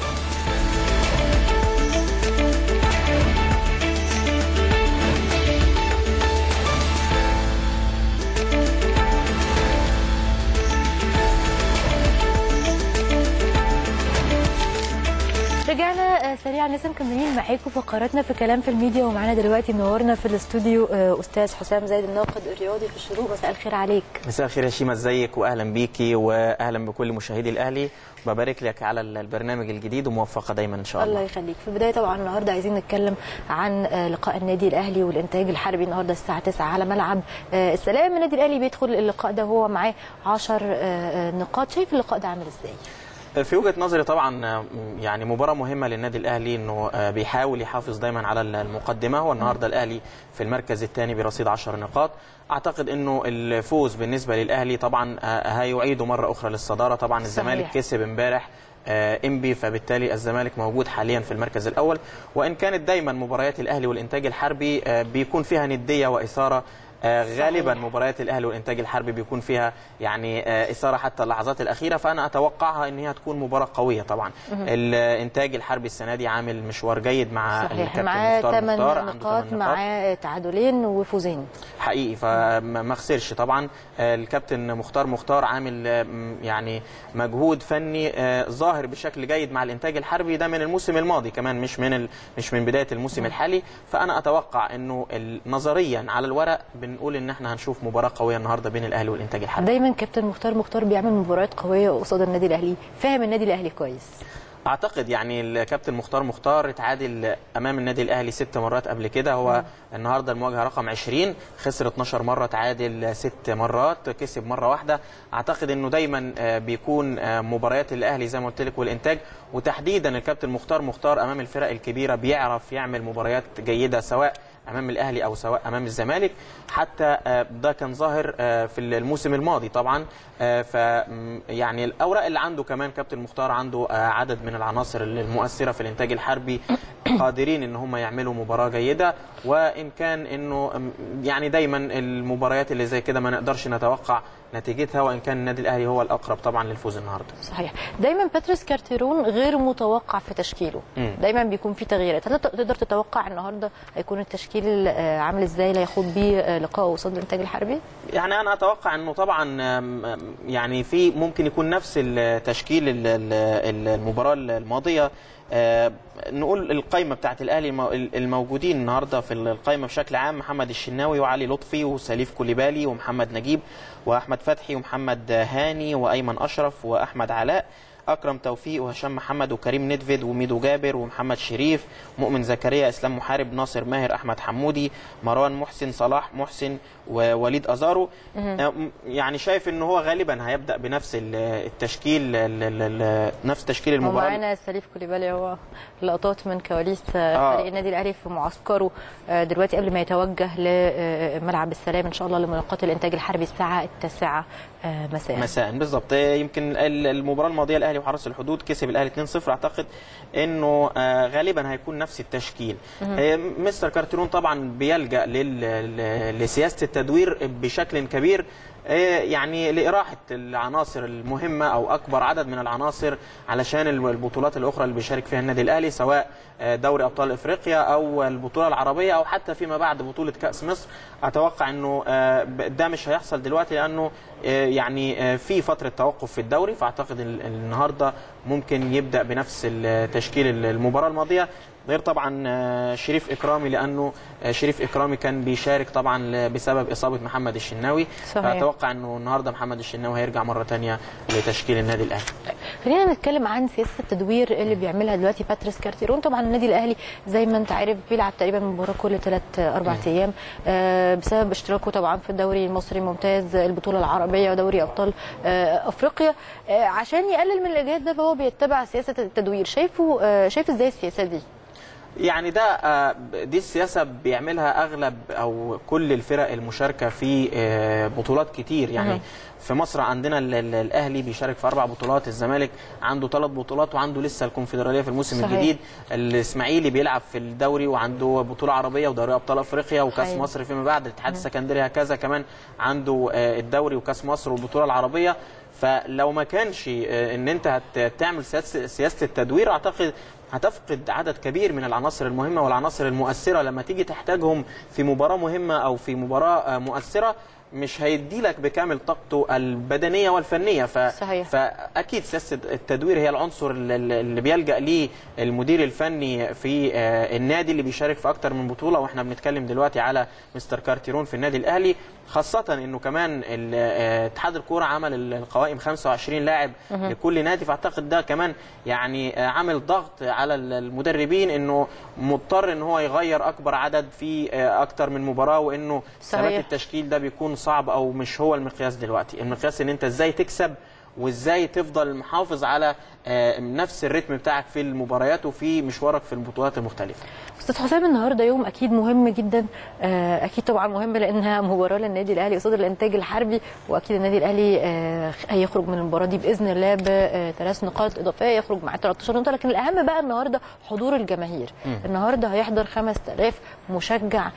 رجعنا سريعا لسه مكملين معاكم فقراتنا في كلام في الميديا ومعانا دلوقتي منورنا في الاستوديو استاذ حسام زايد الناقد الرياضي في الشروق مساء الخير عليك
مساء الخير يا شيماء ازيك واهلا بيكي واهلا بكل مشاهدي الاهلي وببارك لك على البرنامج الجديد وموفقه دايما ان شاء الله
الله يخليك في البدايه طبعا النهارده عايزين نتكلم عن لقاء النادي الاهلي والانتاج الحربي النهارده الساعه 9 على ملعب السلام النادي الاهلي بيدخل اللقاء ده وهو معاه 10 نقاط شايف اللقاء ده عامل ازاي
في وجهه نظري طبعا يعني مباراه مهمه للنادي الاهلي انه بيحاول يحافظ دايما على المقدمه هو النهارده الاهلي في المركز الثاني برصيد 10 نقاط اعتقد انه الفوز بالنسبه للاهلي طبعا هيعيده مره اخرى للصداره طبعا الزمالك كسب امبارح آه، انبي فبالتالي الزمالك موجود حاليا في المركز الاول وان كانت دايما مباريات الاهلي والانتاج الحربي آه، بيكون فيها نديه واثاره آه، غالبا مباريات الاهلي والانتاج الحربي بيكون فيها يعني آه، اثاره حتى اللحظات الاخيره فانا اتوقعها ان هي هتكون مباراه قويه طبعا الانتاج الحربي السنه دي عامل مشوار جيد مع
صحيح
الكابتن
معاه
مختار
8
مختار عنده
نقاط
8 نقاط
معاه تعادلين وفوزين
حقيقي فما ما خسرش طبعا آه، الكابتن مختار مختار عامل آه، م- يعني مجهود فني آه، ظاهر بشكل جيد مع الانتاج الحربي ده من الموسم الماضي كمان مش من ال... مش من بدايه الموسم الحالي فانا اتوقع انه ال- نظريا على الورق بنقول ان احنا هنشوف مباراه قويه النهارده بين الاهلي والانتاج الحربي
دايما كابتن مختار مختار بيعمل مباريات قويه قصاد النادي الاهلي فاهم النادي الاهلي كويس
اعتقد يعني الكابتن مختار مختار اتعادل امام النادي الاهلي ست مرات قبل كده هو النهارده المواجهه رقم 20 خسر 12 مره تعادل ست مرات كسب مره واحده اعتقد انه دايما آه، بيكون آه، مباريات الاهلي زي ما قلت لك والانتاج وتحديدا الكابتن مختار مختار امام الفرق الكبيره بيعرف يعمل مباريات جيده سواء امام الاهلي او سواء امام الزمالك حتى آه، ده كان ظاهر آه، في الموسم الماضي طبعا آه، ف م- يعني الاوراق اللي عنده كمان كابتن مختار عنده آه، عدد من العناصر المؤثره في الانتاج الحربي قادرين ان هم يعملوا مباراه جيده وان كان انه م- يعني دايما المباريات اللي زي كده ما نقدرش نتوقع نتيجتها وان كان النادي الاهلي هو الاقرب طبعا للفوز النهارده
صحيح دايما باتريس كارتيرون غير متوقع في تشكيله
مم.
دايما بيكون في تغييرات هل تقدر تتوقع النهارده هيكون التشكيل آه، عامل ازاي اللي هيخوض بيه آه، لقاءه قصاد الانتاج الحربي
يعني انا اتوقع انه طبعا آم، يعني في ممكن يكون نفس التشكيل ال- ال- المباراه الماضيه آه، نقول القائمه بتاعت الاهلي المو- الموجودين النهارده في القائمه بشكل عام محمد الشناوي وعلي لطفي وسليف كوليبالي ومحمد نجيب واحمد فتحي ومحمد هاني وايمن اشرف واحمد علاء اكرم توفيق وهشام محمد وكريم ندفد وميدو جابر ومحمد شريف مؤمن زكريا اسلام محارب ناصر ماهر احمد حمودي مروان محسن صلاح محسن ووليد ازارو آه، م- يعني شايف ان هو غالبا هيبدا بنفس ال- التشكيل ال- ال- ال- نفس تشكيل المباراه
ومعانا سليف كوليبالي هو لقطات من كواليس آه،
آه.
فريق النادي الاهلي في معسكره آه، دلوقتي قبل ما يتوجه لملعب السلام ان شاء الله لملاقاه الانتاج الحربي الساعه التاسعه آه، مساء
مساء بالظبط آه، يمكن ال- المباراه الماضيه الاهلي وحرس الحدود كسب الاهلي 2-0 اعتقد انه آه، غالبا هيكون نفس التشكيل آه، مستر كارتيرون طبعا بيلجا لل- ل- لسياسه التدوير بشكل كبير آه، يعني لإراحة العناصر المهمة أو أكبر عدد من العناصر علشان الب- البطولات الأخرى اللي بيشارك فيها النادي الأهلي سواء آه، دوري أبطال إفريقيا أو البطولة العربية أو حتى فيما بعد بطولة كأس مصر أتوقع أنه آه، ب- ده مش هيحصل دلوقتي لأنه آه، يعني آه، في فترة توقف في الدوري فأعتقد ال- النهاردة ممكن يبدأ بنفس التشكيل المباراة الماضية غير طبعا آه، شريف اكرامي لانه آه، شريف اكرامي كان بيشارك طبعا ل- بسبب اصابه محمد الشناوي
صحيح.
فاتوقع انه النهارده محمد الشناوي هيرجع مره ثانيه لتشكيل النادي الاهلي
خلينا نتكلم عن سياسه التدوير اللي بيعملها دلوقتي باتريس كارتيرون طبعا النادي الاهلي زي ما انت عارف بيلعب تقريبا مباراه كل ثلاث اربع ايام آه، بسبب اشتراكه طبعا في الدوري المصري الممتاز البطوله العربيه ودوري ابطال آه، افريقيا آه، عشان يقلل من الاجهاد ده فهو بيتبع سياسه التدوير شايفه آه، شايف ازاي السياسه دي
يعني ده آه، دي السياسه بيعملها اغلب او كل الفرق المشاركه في آه، بطولات كتير يعني في مصر عندنا ال- ال- الاهلي بيشارك في اربع بطولات الزمالك عنده ثلاث بطولات وعنده لسه الكونفدراليه في الموسم
صحيح.
الجديد الاسماعيلي بيلعب في الدوري وعنده بطوله عربيه ودوري ابطال افريقيا وكاس
حقيقي.
مصر فيما بعد الاتحاد السكندري هكذا كمان عنده آه، الدوري وكاس مصر والبطوله العربيه فلو ما كانش آه، ان انت هتعمل سياسه سياسه التدوير اعتقد هتفقد عدد كبير من العناصر المهمه والعناصر المؤثره لما تيجي تحتاجهم في مباراه مهمه او في مباراه آه، مؤثره مش هيدي لك بكامل طاقته البدنيه والفنيه ف...
صحيح.
فاكيد سياسه التدوير هي العنصر اللي اللي بيلجا ليه المدير الفني في آه، النادي اللي بيشارك في اكتر من بطوله واحنا بنتكلم دلوقتي على مستر كارتيرون في النادي الاهلي خاصه انه كمان ال- آه، اتحاد الكوره عمل ال- القوائم 25 لاعب لكل نادي فاعتقد ده كمان يعني آه، عامل ضغط على ال- المدربين انه مضطر ان هو يغير اكبر عدد في آه، اكتر من مباراه وانه ثبات
صحيح.
التشكيل ده بيكون صعب او مش هو المقياس دلوقتي المقياس ان انت ازاي تكسب وازاي تفضل محافظ على آه، نفس الريتم بتاعك في المباريات وفي مشوارك في البطولات المختلفه
استاذ حسام النهارده يوم اكيد مهم جدا آه، اكيد طبعا مهم لانها مباراه للنادي الاهلي قصاد الانتاج الحربي واكيد النادي الاهلي آه، هيخرج من المباراه دي باذن الله بثلاث نقاط اضافيه يخرج مع 13 نقطه لكن الاهم بقى النهارده حضور الجماهير النهارده هيحضر 5000 مشجع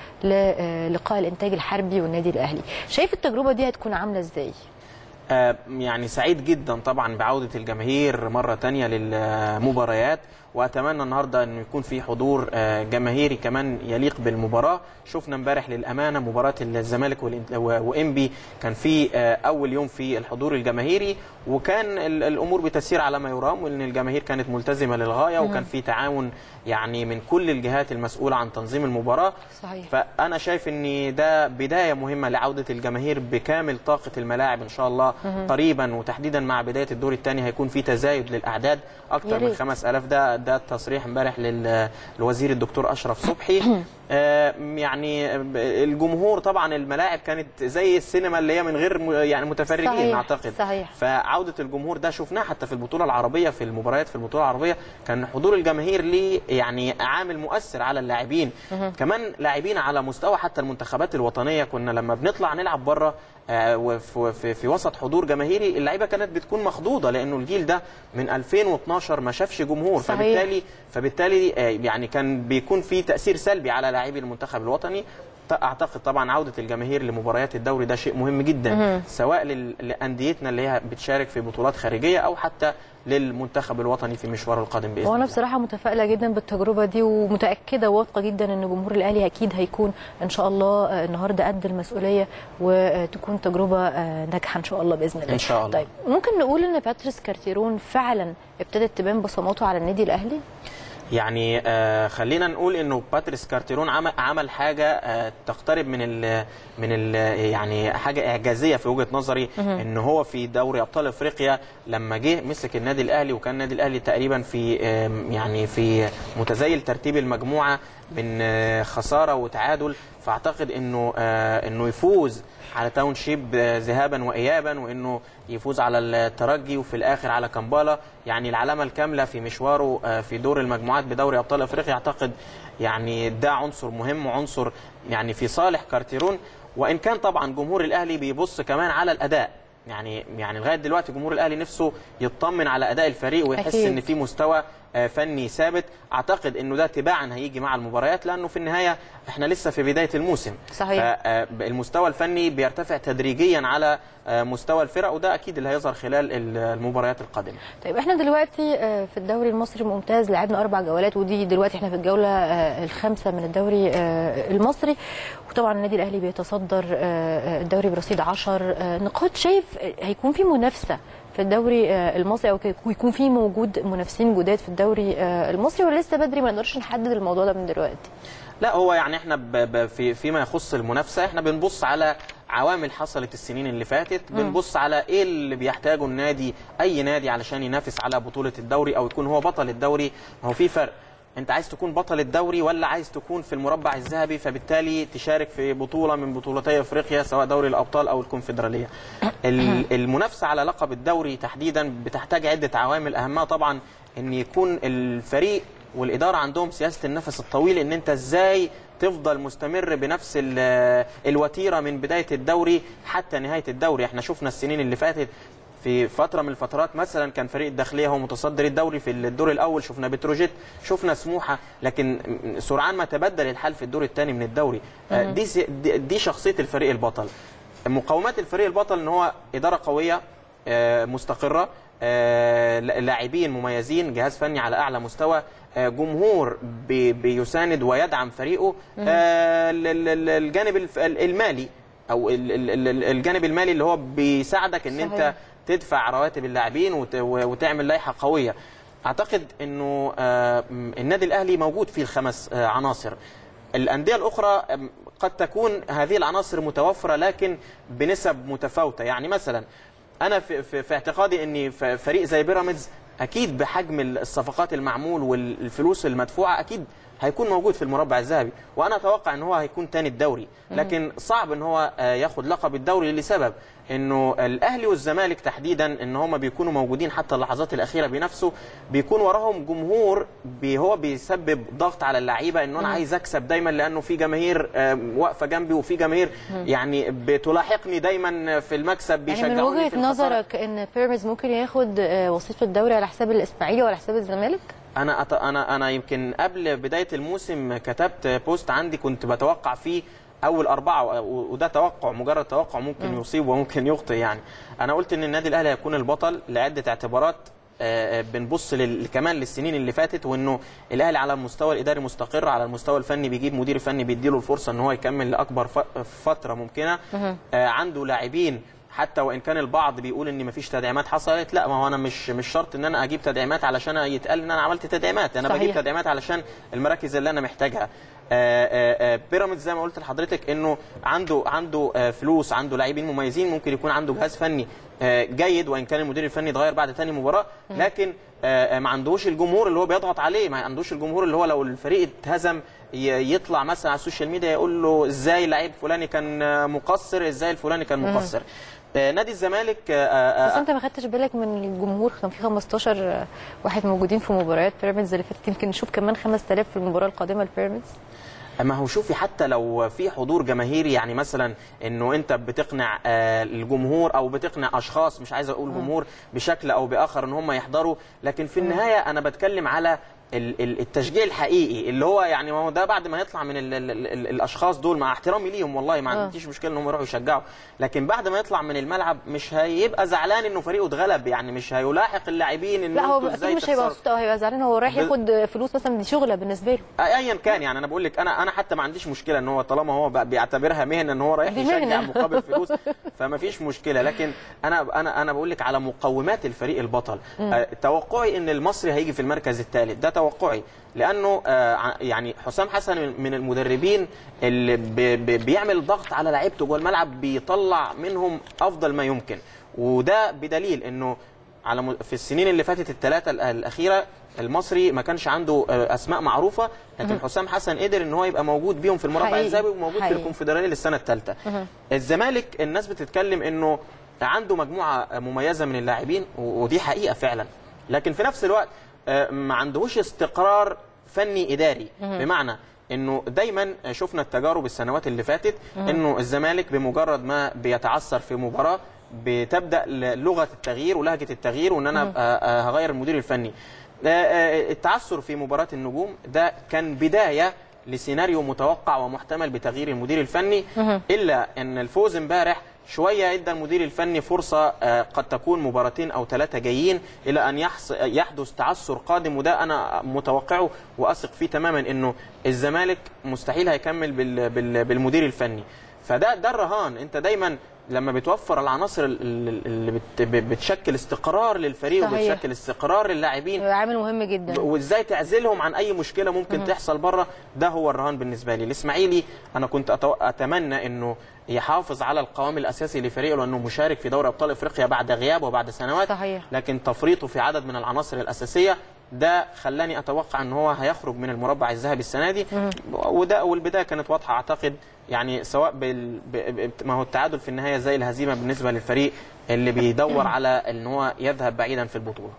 للقاء الانتاج الحربي والنادي الاهلي شايف التجربه دي هتكون عامله ازاي
آه، يعني سعيد جدا طبعا بعودة الجماهير مرة تانية للمباريات واتمنى النهارده انه يكون في حضور آه، جماهيري كمان يليق بالمباراه شفنا امبارح للامانه مباراه الزمالك والإنت- و- وانبي كان في آه، اول يوم في الحضور الجماهيري وكان ال- الامور بتسير على ما يرام وان الجماهير كانت ملتزمه للغايه وكان في تعاون يعني من كل الجهات المسؤوله عن تنظيم المباراه
صحيح.
فانا شايف ان ده بدايه مهمه لعوده الجماهير بكامل طاقه الملاعب ان شاء الله قريبا وتحديدا مع بدايه الدور الثاني هيكون في تزايد للاعداد
يا
اكثر من
ريت.
5000 ده ده تصريح امبارح لل- للوزير الدكتور اشرف صبحي آه، يعني الجمهور طبعا الملاعب كانت زي السينما اللي هي من غير م- يعني متفرجين
صحيح،
اعتقد
صحيح.
فعوده الجمهور ده شفناه حتى في البطوله العربيه في المباريات في البطوله العربيه كان حضور الجماهير ليه يعني عامل مؤثر على اللاعبين كمان لاعبين على مستوى حتى المنتخبات الوطنيه كنا لما بنطلع نلعب بره آه، وفي في, في وسط حضور جماهيري اللعيبه كانت بتكون مخضوضه لانه الجيل ده من 2012 ما شافش جمهور
صحيح.
فبالتالي فبالتالي آه، يعني كان بيكون في تاثير سلبي على لاعبي المنتخب الوطني ت- اعتقد طبعا عوده الجماهير لمباريات الدوري ده شيء مهم جدا سواء لل- لانديتنا اللي هي بتشارك في بطولات خارجيه او حتى للمنتخب الوطني في مشواره القادم باذن
وانا
الله
بصراحه متفائله جدا بالتجربه دي ومتاكده واثقه جدا ان جمهور الاهلي اكيد هيكون ان شاء الله آه، النهارده قد المسؤوليه وتكون تجربه آه، ناجحه ان شاء الله باذن الله
إن شاء الله.
طيب ممكن نقول ان باتريس كارتيرون فعلا ابتدت تبان بصماته على النادي الاهلي
يعني آه خلينا نقول انه باتريس كارتيرون عمل عمل حاجه آه تقترب من ال من ال يعني حاجه اعجازيه في وجهه نظري ان هو في دوري ابطال افريقيا لما جه مسك النادي الاهلي وكان النادي الاهلي تقريبا في آم، يعني في متزايل ترتيب المجموعه من آه، خساره وتعادل فاعتقد انه آه انه يفوز على تاون شيب آه، ذهابا وايابا وانه يفوز على الترجي وفي الاخر على كامبالا يعني العلامه الكامله في مشواره آه، في دور المجموعات بدوري ابطال افريقيا اعتقد يعني ده عنصر مهم وعنصر يعني في صالح كارتيرون وان كان طبعا جمهور الاهلي بيبص كمان على الاداء يعني يعني لغايه دلوقتي جمهور الاهلي نفسه يطمن على اداء الفريق ويحس
أكيد.
ان في مستوى آه، فني ثابت اعتقد انه ده تباعا هيجي مع المباريات لانه في النهايه احنا لسه في بدايه الموسم
صحيح.
فالمستوى الفني بيرتفع تدريجيا على آه، مستوى الفرق وده اكيد اللي هيظهر خلال ال- المباريات القادمه
طيب احنا دلوقتي آه، في الدوري المصري الممتاز لعبنا اربع جولات ودي دلوقتي احنا في الجوله آه، الخامسه من الدوري آه، المصري وطبعا النادي الاهلي بيتصدر آه، الدوري برصيد 10 نقاط شايف هيكون في منافسه في الدوري آه، المصري او كي- ويكون في موجود منافسين جداد في الدوري آه، المصري ولا لسه بدري ما نقدرش نحدد الموضوع ده من دلوقتي
لا هو يعني احنا ب ب في فيما يخص المنافسه احنا بنبص على عوامل حصلت السنين اللي فاتت بنبص على ايه اللي بيحتاجه النادي اي نادي علشان ينافس على بطوله الدوري او يكون هو بطل الدوري ما هو في فرق انت عايز تكون بطل الدوري ولا عايز تكون في المربع الذهبي فبالتالي تشارك في بطوله من بطولتي افريقيا سواء دوري الابطال او الكونفدراليه ال- المنافسه على لقب الدوري تحديدا بتحتاج عده عوامل اهمها طبعا ان يكون الفريق والاداره عندهم سياسه النفس الطويل ان انت ازاي تفضل مستمر بنفس ال- الوتيره من بدايه الدوري حتى نهايه الدوري احنا شفنا السنين اللي فاتت في فتره من الفترات مثلا كان فريق الداخليه هو متصدر الدوري في الدور الاول شفنا بتروجيت شفنا سموحه لكن سرعان ما تبدل الحال في الدور الثاني من الدوري آه، دي سي- دي دي شخصيه الفريق البطل مقومات الفريق البطل ان هو اداره قويه آه، مستقره آه، لاعبين مميزين جهاز فني على اعلى مستوى آه، جمهور بي- بيساند ويدعم فريقه آه، ال- ال- ال- الجانب الف- المالي او ال- ال- ال- الجانب المالي اللي هو بيساعدك ان
صحيح.
انت تدفع رواتب اللاعبين وت- وتعمل لائحه قويه اعتقد انه آه، م- النادي الاهلي موجود فيه الخمس آه، عناصر الانديه الاخرى آم، قد تكون هذه العناصر متوفره لكن بنسب متفاوته يعني مثلا انا في, في, في اعتقادي ان ف- فريق زي بيراميدز اكيد بحجم الصفقات المعمول والفلوس المدفوعه اكيد هيكون موجود في المربع الذهبي وانا اتوقع ان هو هيكون تاني الدوري لكن صعب ان هو آه، ياخد لقب الدوري لسبب انه الاهلي والزمالك تحديدا ان هم بيكونوا موجودين حتى اللحظات الاخيره بنفسه بيكون وراهم جمهور بي هو بيسبب ضغط على اللعيبه انه انا عايز اكسب دايما لانه في جماهير آه، واقفه جنبي وفي جماهير يعني بتلاحقني دايما في المكسب
يعني من
بيشجعوني
وجهه
في الخسارة.
نظرك ان بيراميدز ممكن ياخد آه، وصيف الدوري على حساب الاسماعيلي وعلى حساب الزمالك؟
انا أت... انا انا يمكن قبل بدايه الموسم كتبت بوست عندي كنت بتوقع فيه اول اربعه و- وده توقع مجرد توقع ممكن يصيب وممكن يخطئ يعني انا قلت ان النادي الاهلي هيكون البطل لعده اعتبارات آه، آه، بنبص لل... كمان للسنين اللي فاتت وانه الاهلي على المستوى الاداري مستقر على المستوى الفني بيجيب مدير فني بيديله الفرصه ان هو يكمل لاكبر ف... فتره ممكنه آه، عنده لاعبين حتى وان كان البعض بيقول ان مفيش تدعيمات حصلت لا ما هو انا مش مش شرط ان انا اجيب تدعيمات علشان يتقال ان انا عملت تدعيمات انا
صحيح.
بجيب تدعيمات علشان المراكز اللي انا محتاجها آه، آه، آه، بيراميدز زي ما قلت لحضرتك انه عنده عنده آه، فلوس عنده لاعبين مميزين ممكن يكون عنده جهاز فني آه، جيد وان كان المدير الفني اتغير بعد تاني مباراه لكن آه، آه، ما عندوش الجمهور اللي هو بيضغط عليه ما عندوش الجمهور اللي هو لو الفريق اتهزم ي- يطلع مثلا على السوشيال ميديا يقول له ازاي لعيب فلاني كان آه، مقصر ازاي الفلاني كان مقصر آه، نادي الزمالك آه، آه،
بس
آه،
انت ما خدتش بالك من الجمهور كان في 15 واحد موجودين في مباريات بيراميدز اللي فاتت يمكن نشوف كمان 5000 في المباراه القادمه لبيراميدز
ما هو شوفي حتى لو في حضور جماهيري يعني مثلا انه انت بتقنع آه، الجمهور او بتقنع اشخاص مش عايز اقول جمهور بشكل او باخر ان هم يحضروا لكن في النهايه انا بتكلم على ال- ال- التشجيع الحقيقي اللي هو يعني ما هو ده بعد ما يطلع من ال ال ال ال الاشخاص دول مع احترامي ليهم والله ما عنديش مشكله ان هم يروحوا يشجعوا لكن بعد ما يطلع من الملعب مش هيبقى زعلان انه فريقه اتغلب يعني مش هيلاحق اللاعبين ان
لا هو
انتوا ازاي
اكيد مش هيبقى
تخسروا.
مبسوط او هيبقى زعلان هو رايح
ب-
ياخد فلوس مثلا دي شغله بالنسبه له
ايا كان يعني انا بقول لك انا انا حتى ما عنديش مشكله ان هو طالما هو بقى بيعتبرها مهنه ان هو رايح
دي
يشجع
مهنة.
مقابل فلوس فما فيش مشكله لكن انا انا انا بقول لك على مقومات الفريق البطل آه، توقعي ان المصري هيجي في المركز الثالث ده توقعي لانه آه، ع- يعني حسام حسن من- من المدربين اللي بي- بي- بيعمل ضغط على لعيبته جوه الملعب بيطلع منهم افضل ما يمكن وده بدليل انه على م- في السنين اللي فاتت الثلاثه ال- الاخيره المصري ما كانش عنده آه، اسماء معروفه لكن حسام حسن قدر ان هو يبقى موجود بيهم في المربع
حقيقي.
الذهبي وموجود في
حقيقي.
الكونفدراليه للسنه الثالثه الزمالك الناس بتتكلم انه عنده مجموعه مميزه من اللاعبين و- ودي حقيقه فعلا لكن في نفس الوقت آه، ما عندهوش استقرار فني اداري بمعنى انه دايما شفنا التجارب السنوات اللي فاتت انه الزمالك بمجرد ما بيتعثر في مباراه بتبدا لغه التغيير ولهجه التغيير وان انا أبقى آه، هغير المدير الفني آه، آه، التعثر في مباراه النجوم ده كان بدايه لسيناريو متوقع ومحتمل بتغيير المدير الفني الا ان الفوز امبارح شويه ادى المدير الفني فرصه آه، قد تكون مباراتين او ثلاثه جايين الى ان يحص- يحدث تعثر قادم وده انا متوقعه واثق فيه تماما انه الزمالك مستحيل هيكمل بال- بال- بالمدير الفني فده ده الرهان انت دايما لما بتوفر العناصر ال- ال- اللي بت- بتشكل استقرار للفريق
صحيح.
وبتشكل استقرار للاعبين
عامل مهم جدا
وازاي تعزلهم عن اي مشكله ممكن تحصل بره ده هو الرهان بالنسبه لي الاسماعيلي انا كنت أتو... اتمنى انه يحافظ على القوام الاساسي لفريقه لانه مشارك في دوري ابطال افريقيا بعد غياب وبعد سنوات
صحيح.
لكن تفريطه في عدد من العناصر الاساسيه ده خلاني اتوقع ان هو هيخرج من المربع الذهبي السنه دي وده والبدايه كانت واضحه اعتقد يعني سواء بال... ب... ب... ما هو التعادل في النهايه زي الهزيمه بالنسبه للفريق اللي بيدور على ان هو يذهب بعيدا في البطوله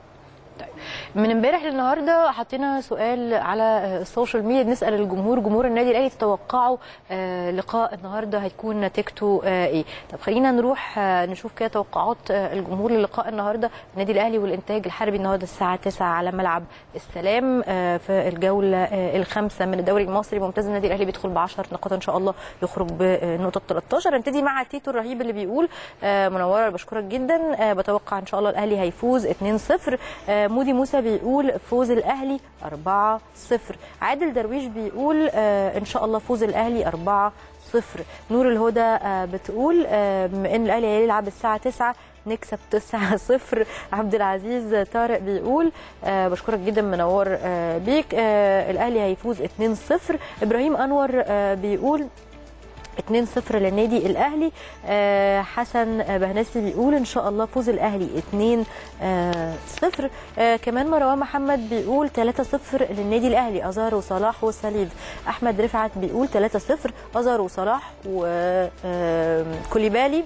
من امبارح للنهارده حطينا سؤال على آه، السوشيال ميديا بنسال الجمهور جمهور النادي الاهلي تتوقعوا آه، لقاء النهارده هيكون نتيجته آه، ايه طب خلينا نروح آه، نشوف كده توقعات آه، الجمهور للقاء النهارده النادي الاهلي والانتاج الحربي النهارده الساعه 9 على ملعب السلام آه، في الجوله آه، الخامسه من الدوري المصري ممتاز النادي الاهلي بيدخل ب 10 نقاط ان شاء الله يخرج بنقطه 13 نبتدي مع تيتو الرهيب اللي بيقول آه، منوره بشكرك جدا آه، بتوقع ان شاء الله الاهلي هيفوز 2-0 آه، مودي موسى بيقول فوز الاهلي 4-0 عادل درويش بيقول آه، ان شاء الله فوز الاهلي 4 صفر نور الهدى آه، بتقول آه، بما ان الاهلي هيلعب الساعه 9 نكسب 9 0 عبد العزيز طارق بيقول آه، بشكرك جدا منور آه، بيك آه، الاهلي هيفوز 2 0 ابراهيم انور آه، بيقول 2-0 للنادي الاهلي آه، حسن بهنسي بيقول ان شاء الله فوز الاهلي 2-0 آه، كمان مروان محمد بيقول 3-0 للنادي الاهلي ازار وصلاح وسليد احمد رفعت بيقول 3-0 ازار وصلاح وكوليبالي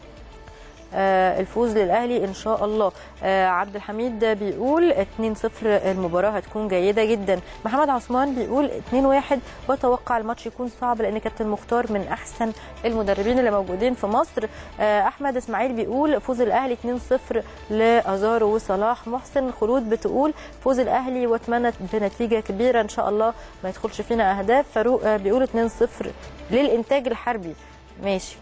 آه، الفوز للاهلي ان شاء الله آه، عبد الحميد بيقول 2-0 المباراه هتكون جيده جدا محمد عثمان بيقول 2-1 واتوقع الماتش يكون صعب لان كابتن مختار من احسن المدربين اللي موجودين في مصر آه، احمد اسماعيل بيقول فوز الاهلي 2-0 لازارو وصلاح محسن خلود بتقول فوز الاهلي واتمنى بنتيجه كبيره ان شاء الله ما يدخلش فينا اهداف فاروق آه، بيقول 2-0 للانتاج الحربي ماشي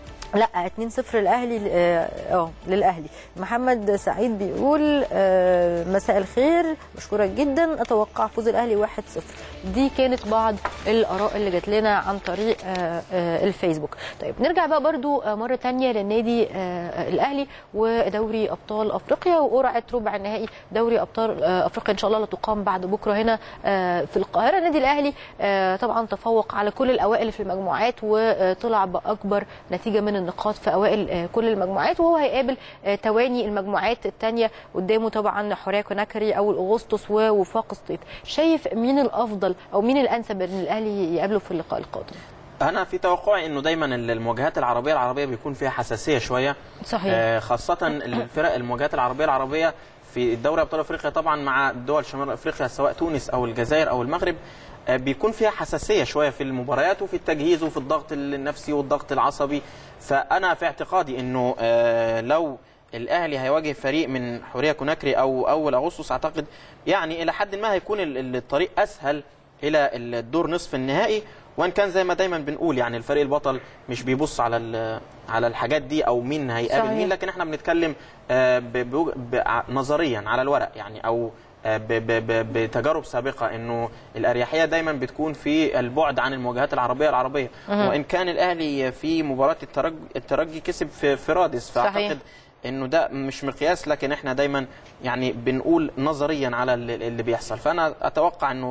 لا 2-0 الاهلي اه آه، للاهلي محمد سعيد بيقول آه، مساء الخير بشكرك جدا اتوقع فوز الاهلي 1-0 دي كانت بعض الاراء اللي جات لنا عن طريق آه، آه، الفيسبوك طيب نرجع بقى برضو آه، مره تانية للنادي آه، الاهلي ودوري ابطال افريقيا وقرعه ربع النهائي دوري ابطال آه، افريقيا ان شاء الله اللي تقام بعد بكره هنا آه، في القاهره النادي الاهلي آه، طبعا تفوق على كل الاوائل في المجموعات وطلع باكبر نتيجه من النقاط في اوائل آه، كل المجموعات وهو هيقابل آه، تواني المجموعات الثانيه قدامه طبعا حوريه كوناكري او الاغسطس ووفاق سطيف شايف مين الافضل او مين الانسب ان الاهلي يقابله في اللقاء القادم
انا في توقعي انه دايما المواجهات العربيه العربيه بيكون فيها حساسيه شويه
صحيح.
آه، خاصه الفرق المواجهات العربيه العربيه في الدوري ابطال افريقيا طبعا مع دول شمال افريقيا سواء تونس او الجزائر او المغرب آه، بيكون فيها حساسيه شويه في المباريات وفي التجهيز وفي الضغط النفسي والضغط العصبي فانا في اعتقادي انه آه، لو الاهلي هيواجه فريق من حوريه كوناكري او اول اغسطس اعتقد يعني الى حد ما هيكون ال- ال- الطريق اسهل الى الدور نصف النهائي وان كان زي ما دايما بنقول يعني الفريق البطل مش بيبص على ال- على الحاجات دي او مين هيقابل
صحيح.
مين لكن احنا بنتكلم آه، ب- بوج- ب- ع- نظريا على الورق يعني او آه، ب- ب- ب- بتجارب سابقه انه الاريحيه دايما بتكون في البعد عن المواجهات العربيه العربيه وان كان الاهلي في مباراه الترجي الترجي كسب في في رادس
صحيح.
فاعتقد انه ده مش مقياس لكن احنا دايما يعني بنقول نظريا على اللي اللي بيحصل فانا اتوقع انه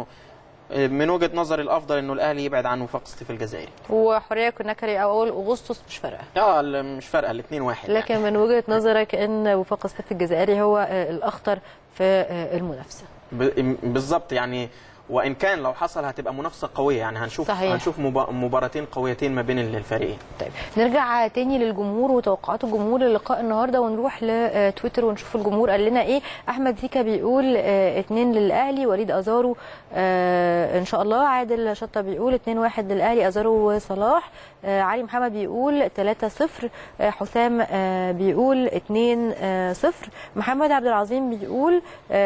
من وجهه نظري الافضل انه الاهلي يبعد عن وفاق سطيف الجزائري
وحوريه كوناكري او اول اغسطس مش فارقه
اه ال- مش فارقه الاثنين واحد يعني.
لكن من وجهه نظرك ان وفاق السيف الجزائري هو آه، الاخطر في آه، المنافسه
ب- بالظبط يعني وان كان لو حصل هتبقى منافسه قويه يعني هنشوف
صحيح.
هنشوف مبا- مباراتين قويتين ما بين الفريقين
طيب نرجع تاني للجمهور وتوقعات الجمهور للقاء النهارده ونروح لتويتر ونشوف الجمهور قال لنا ايه احمد زيكا بيقول آه، اتنين للاهلي وليد ازارو آه، ان شاء الله عادل شطه بيقول اتنين واحد للاهلي ازارو وصلاح آه، علي محمد بيقول 3 0 حسام آه، بيقول 2 0 محمد عبد العظيم بيقول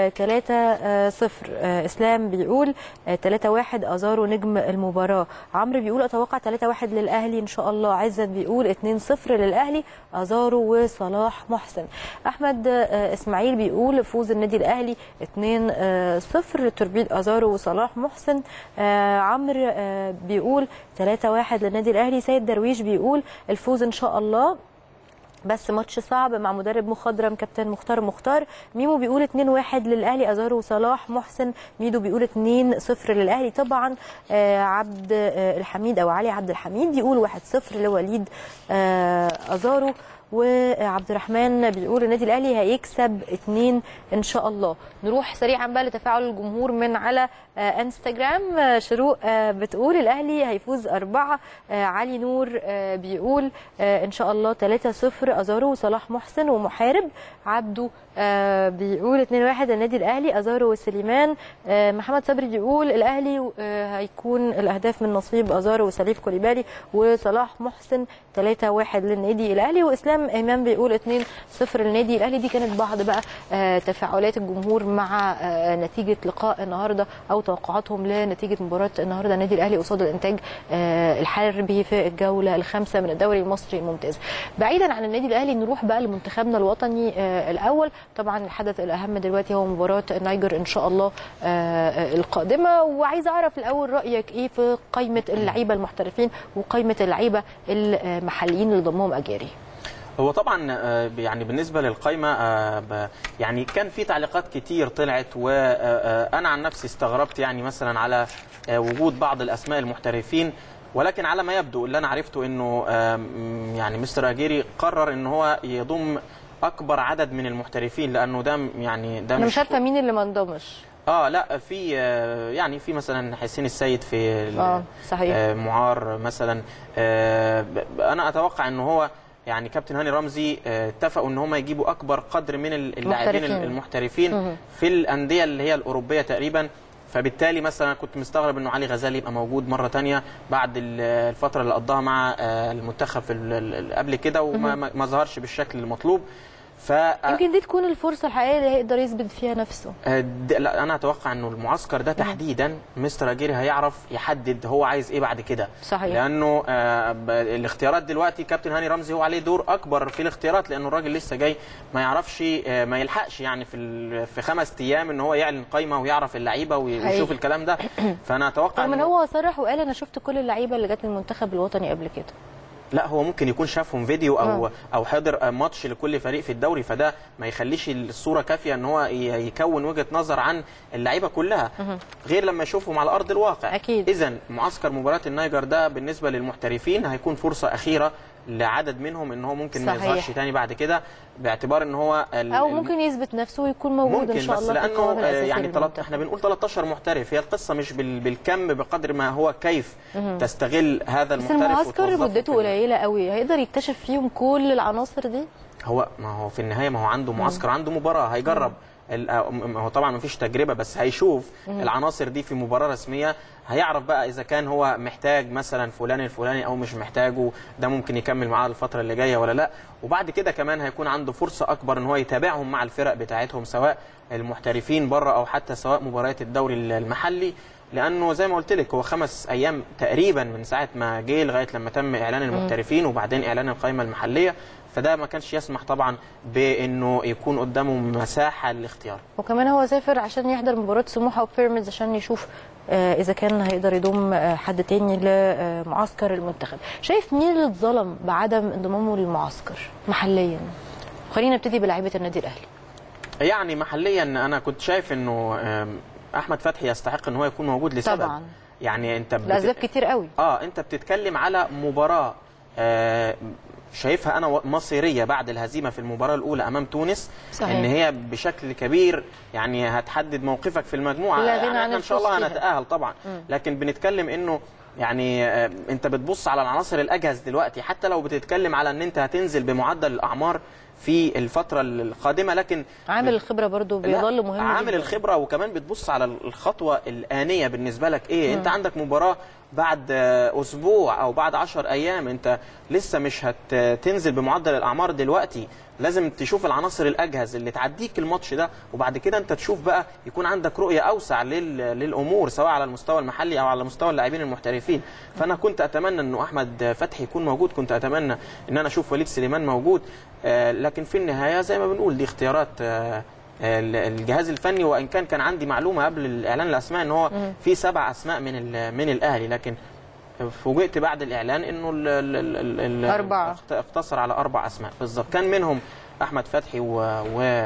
3 0 اسلام بيقول 3 1 ازارو نجم المباراه عمرو بيقول اتوقع 3 1 للاهلي ان شاء الله عزت بيقول 2 0 للاهلي ازارو وصلاح محسن احمد آه، اسماعيل بيقول فوز النادي الاهلي 2 0 لتوربيد ازارو وصلاح محسن آه، عمرو آه، بيقول 3 1 للنادي الاهلي سيد درويش بيقول الفوز ان شاء الله بس ماتش صعب مع مدرب مخضرم كابتن مختار مختار ميمو بيقول 2-1 للاهلي ازارو وصلاح محسن ميدو بيقول 2-0 للاهلي طبعا آه، عبد آه، الحميد او علي عبد الحميد بيقول 1-0 لوليد آه، ازارو وعبد الرحمن بيقول النادي الاهلي هيكسب اتنين ان شاء الله نروح سريعا بقى لتفاعل الجمهور من على آه، انستجرام آه، شروق آه، بتقول الاهلي هيفوز أربعة آه، علي نور آه، بيقول آه، ان شاء الله 3-0 ازارو وصلاح محسن ومحارب عبده آه، بيقول 2-1 للنادي الاهلي ازارو وسليمان آه، محمد صبري بيقول الاهلي آه، هيكون الاهداف من نصيب ازارو وسليف كوليبالي وصلاح محسن 3-1 للنادي الاهلي واسلام ايمان بيقول 2-0 للنادي الاهلي دي كانت بعض بقى آه، تفاعلات الجمهور مع آه، نتيجه لقاء النهارده او توقعاتهم لنتيجه مباراه النهارده النادي الاهلي قصاد الانتاج آه، الحربي في الجوله الخامسه من الدوري المصري الممتاز بعيدا عن النادي الاهلي نروح بقى لمنتخبنا الوطني آه، الاول طبعا الحدث الاهم دلوقتي هو مباراه النيجر ان شاء الله آه، القادمه وعايزه اعرف الاول رايك ايه في قائمه اللعيبه المحترفين وقائمه اللعيبه المحليين اللي ضمهم اجاري
هو طبعا آه، يعني بالنسبه للقائمه آه، ب- يعني كان في تعليقات كتير طلعت وانا عن نفسي استغربت يعني مثلا على آه، وجود بعض الاسماء المحترفين ولكن على ما يبدو اللي انا عرفته انه آم، يعني مستر اجيري قرر ان هو يضم اكبر عدد من المحترفين لانه ده يعني ده
انا مش عارفه مين اللي ما انضمش
اه لا في آه، يعني في مثلا حسين السيد في ال-
اه صحيح
آه، معار مثلا آه، ب- ب- انا اتوقع ان هو يعني كابتن هاني رمزي آه، اتفقوا ان هم يجيبوا اكبر قدر من ال- اللاعبين
محترفين.
المحترفين
مهم.
في الانديه اللي هي الاوروبيه تقريبا فبالتالي مثلا كنت مستغرب انه علي غزالي يبقى موجود مره تانية بعد ال- الفتره اللي قضاها مع آه، المنتخب في ال- ال- قبل كده وما ما- ما ظهرش بالشكل المطلوب ف
يمكن دي تكون الفرصه الحقيقيه اللي هيقدر يثبت فيها نفسه
آه، د- لا انا اتوقع انه المعسكر ده تحديدا مستر اجيري هيعرف يحدد هو عايز ايه بعد كده
صحيح.
لانه آه، ب- الاختيارات دلوقتي كابتن هاني رمزي هو عليه دور اكبر في الاختيارات لانه الراجل لسه جاي ما يعرفش آه، ما يلحقش يعني في ال- في خمس ايام ان هو يعلن قائمه ويعرف اللعيبه وي-
حقيقي.
ويشوف الكلام ده فانا اتوقع
رغم ان
إنه-
هو صرح وقال انا شفت كل اللعيبه اللي جت من المنتخب الوطني قبل كده
لا هو ممكن يكون شافهم فيديو او
آه.
او حضر ماتش لكل فريق في الدوري فده ما يخليش الصوره كافيه ان هو ي- يكون وجهه نظر عن اللعيبه كلها غير لما يشوفهم على ارض الواقع
أكيد.
اذا معسكر مباراه النيجر ده بالنسبه للمحترفين هيكون فرصه اخيره لعدد منهم ان هو ممكن ما
صحيح.
يظهرش تاني بعد كده باعتبار ان هو ال-
او
الم-
ممكن يثبت نفسه ويكون موجود
ممكن
ان شاء
بس
الله في
لانه
القوام
آه،
الاساسي
يعني تلت
للمنتخب.
احنا بنقول 13 محترف هي القصه مش بال- بالكم بقدر ما هو كيف تستغل هذا
بس
المحترف
المعسكر
وتوظفه
مدته
في ال-
قليله قوي هيقدر يكتشف فيهم كل العناصر دي
هو ما هو في النهايه ما هو عنده معسكر عنده مباراه هيجرب ال- آه، م- هو طبعا ما فيش تجربه بس هيشوف العناصر دي في مباراه رسميه هيعرف بقى اذا كان هو محتاج مثلا فلان الفلاني او مش محتاجه ده ممكن يكمل معاه الفتره اللي جايه ولا لا وبعد كده كمان هيكون عنده فرصه اكبر ان هو يتابعهم مع الفرق بتاعتهم سواء المحترفين بره او حتى سواء مباريات الدوري المحلي لانه زي ما قلت لك هو خمس ايام تقريبا من ساعه ما جه لغايه لما تم اعلان المحترفين وبعدين اعلان القائمه المحليه فده ما كانش يسمح طبعا بانه يكون قدامه مساحه للاختيار
وكمان هو سافر عشان يحضر مباراه سموحه وبيراميدز عشان يشوف آه، اذا كان هيقدر يضم آه، حد تاني لمعسكر المنتخب شايف مين اللي اتظلم بعدم انضمامه للمعسكر محليا خلينا نبتدي بلعيبه النادي الاهلي
يعني محليا انا كنت شايف انه آم، احمد فتحي يستحق ان هو يكون موجود لسبب
طبعاً.
يعني انت بت...
لاسباب كتير قوي
اه انت بتتكلم على مباراه آه شايفها انا و- مصيريه بعد الهزيمه في المباراه الاولى امام تونس
صحيح.
ان هي بشكل كبير يعني هتحدد موقفك في المجموعه
لا غنى
يعني
عن
احنا ان شاء
الفوز
الله
فيها.
هنتاهل طبعا لكن بنتكلم انه يعني آه، انت بتبص على العناصر الاجهز دلوقتي حتى لو بتتكلم على ان انت هتنزل بمعدل الاعمار في الفتره القادمه لكن
عامل الخبره برضو
لا،
بيظل مهم
عامل
جداً.
الخبره وكمان بتبص على الخطوه الانيه بالنسبه لك ايه انت عندك مباراه بعد آه، اسبوع او بعد 10 ايام انت لسه مش هتنزل بمعدل الاعمار دلوقتي لازم تشوف العناصر الاجهز اللي تعديك الماتش ده وبعد كده انت تشوف بقى يكون عندك رؤيه اوسع لل... للامور سواء على المستوى المحلي او على مستوى اللاعبين المحترفين فانا كنت اتمنى انه احمد فتحي يكون موجود كنت اتمنى ان انا اشوف وليد سليمان موجود آه، لكن في النهايه زي ما بنقول دي اختيارات آه، ال- الجهاز الفني وان كان كان عندي معلومه قبل الاعلان الاسماء ان هو في سبع اسماء من ال- من الاهلي لكن فوجئت بعد الاعلان انه ال ال ال ال
أربعة.
اخت- اقتصر على اربع اسماء بالظبط كان منهم احمد فتحي و-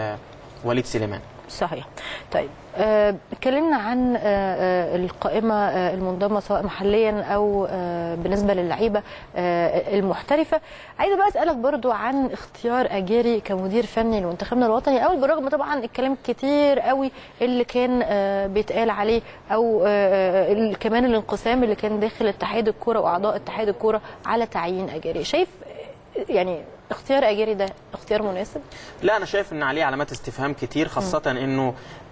ووليد سليمان
صحيح طيب آه، اتكلمنا عن آه، آه، القائمة آه، المنضمة سواء محليا أو آه، بالنسبة للعيبة آه، المحترفة عايزة بقى أسألك برضو عن اختيار أجيري كمدير فني لمنتخبنا الوطني أو بالرغم طبعا الكلام كتير قوي اللي كان آه، بيتقال عليه أو آه، ال- كمان الانقسام اللي كان داخل اتحاد الكورة وأعضاء اتحاد الكورة على تعيين أجيري شايف آه، يعني اختيار أجيري ده اختيار مناسب؟
لا انا شايف ان عليه علامات استفهام كتير خاصه انه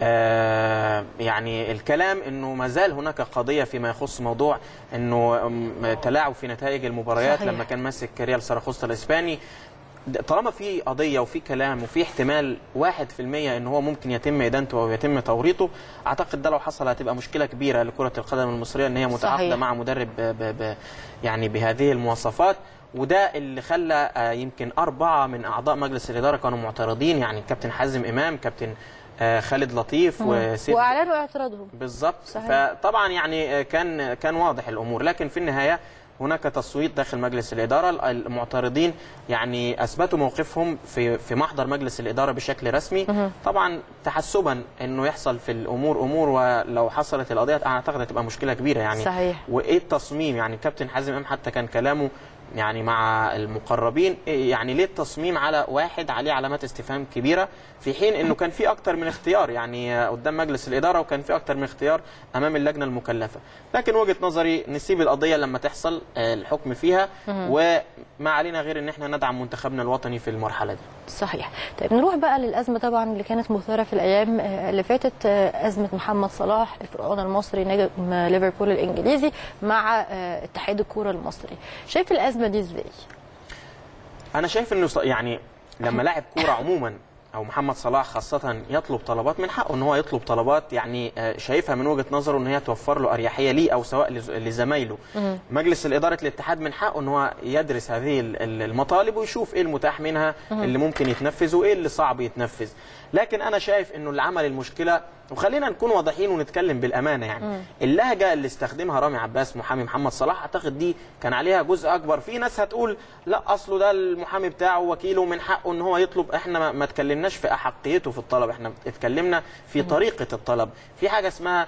آه يعني الكلام انه ما زال هناك قضيه فيما يخص موضوع انه أم، تلاعب في نتائج المباريات
صحيح.
لما كان ماسك ريال ساراخوستا الاسباني د- طالما في قضيه وفي كلام وفي احتمال 1% ان هو ممكن يتم ادانته او يتم توريطه اعتقد ده لو حصل هتبقى مشكله كبيره لكره القدم المصريه ان هي متعاقده
صحيح.
مع مدرب ب ب ب يعني بهذه المواصفات وده اللي خلى آه، يمكن أربعة من أعضاء مجلس الإدارة كانوا معترضين يعني كابتن حازم إمام كابتن آه، خالد لطيف وسيف
وأعلنوا اعتراضهم
بالظبط
صحيح.
فطبعا يعني آه، كان كان واضح الامور لكن في النهايه هناك تصويت داخل مجلس الاداره المعترضين يعني اثبتوا موقفهم في في محضر مجلس الاداره بشكل رسمي طبعا تحسبا انه يحصل في الامور امور ولو حصلت القضيه اعتقد هتبقى مشكله كبيره يعني
صحيح.
وايه التصميم يعني كابتن حازم امام حتى كان كلامه يعني مع المقربين إيه يعني ليه التصميم على واحد عليه علامات استفهام كبيره في حين انه كان في اكتر من اختيار يعني قدام مجلس الاداره وكان في اكتر من اختيار امام اللجنه المكلفه لكن وجهه نظري نسيب القضيه لما تحصل آه، الحكم فيها وما علينا غير ان احنا ندعم منتخبنا الوطني في المرحله دي
صحيح طيب نروح بقى للأزمة طبعا اللي كانت مثارة في الأيام آه، اللي فاتت آه، أزمة محمد صلاح الفرعون المصري نجم ليفربول الإنجليزي مع آه، اتحاد الكورة المصري شايف الأزمة دي إزاي؟
انا شايف انه ص- يعني لما لاعب كوره عموما او محمد صلاح خاصه يطلب طلبات من حقه ان هو يطلب طلبات يعني آه، شايفها من وجهه نظره ان هي توفر له اريحيه ليه او سواء لز- لزمايله مجلس الاداره الاتحاد من حقه ان هو يدرس هذه ال- ال- المطالب ويشوف ايه المتاح منها اللي ممكن يتنفذ وايه اللي صعب يتنفذ لكن انا شايف انه اللي عمل المشكله وخلينا نكون واضحين ونتكلم بالامانه يعني اللهجه اللي استخدمها رامي عباس محامي محمد صلاح اعتقد دي كان عليها جزء اكبر في ناس هتقول لا اصله ده المحامي بتاعه وكيله من حقه ان هو يطلب احنا ما- ما اتكلمناش في احقيته في الطلب احنا اتكلمنا في طريقه الطلب في حاجه اسمها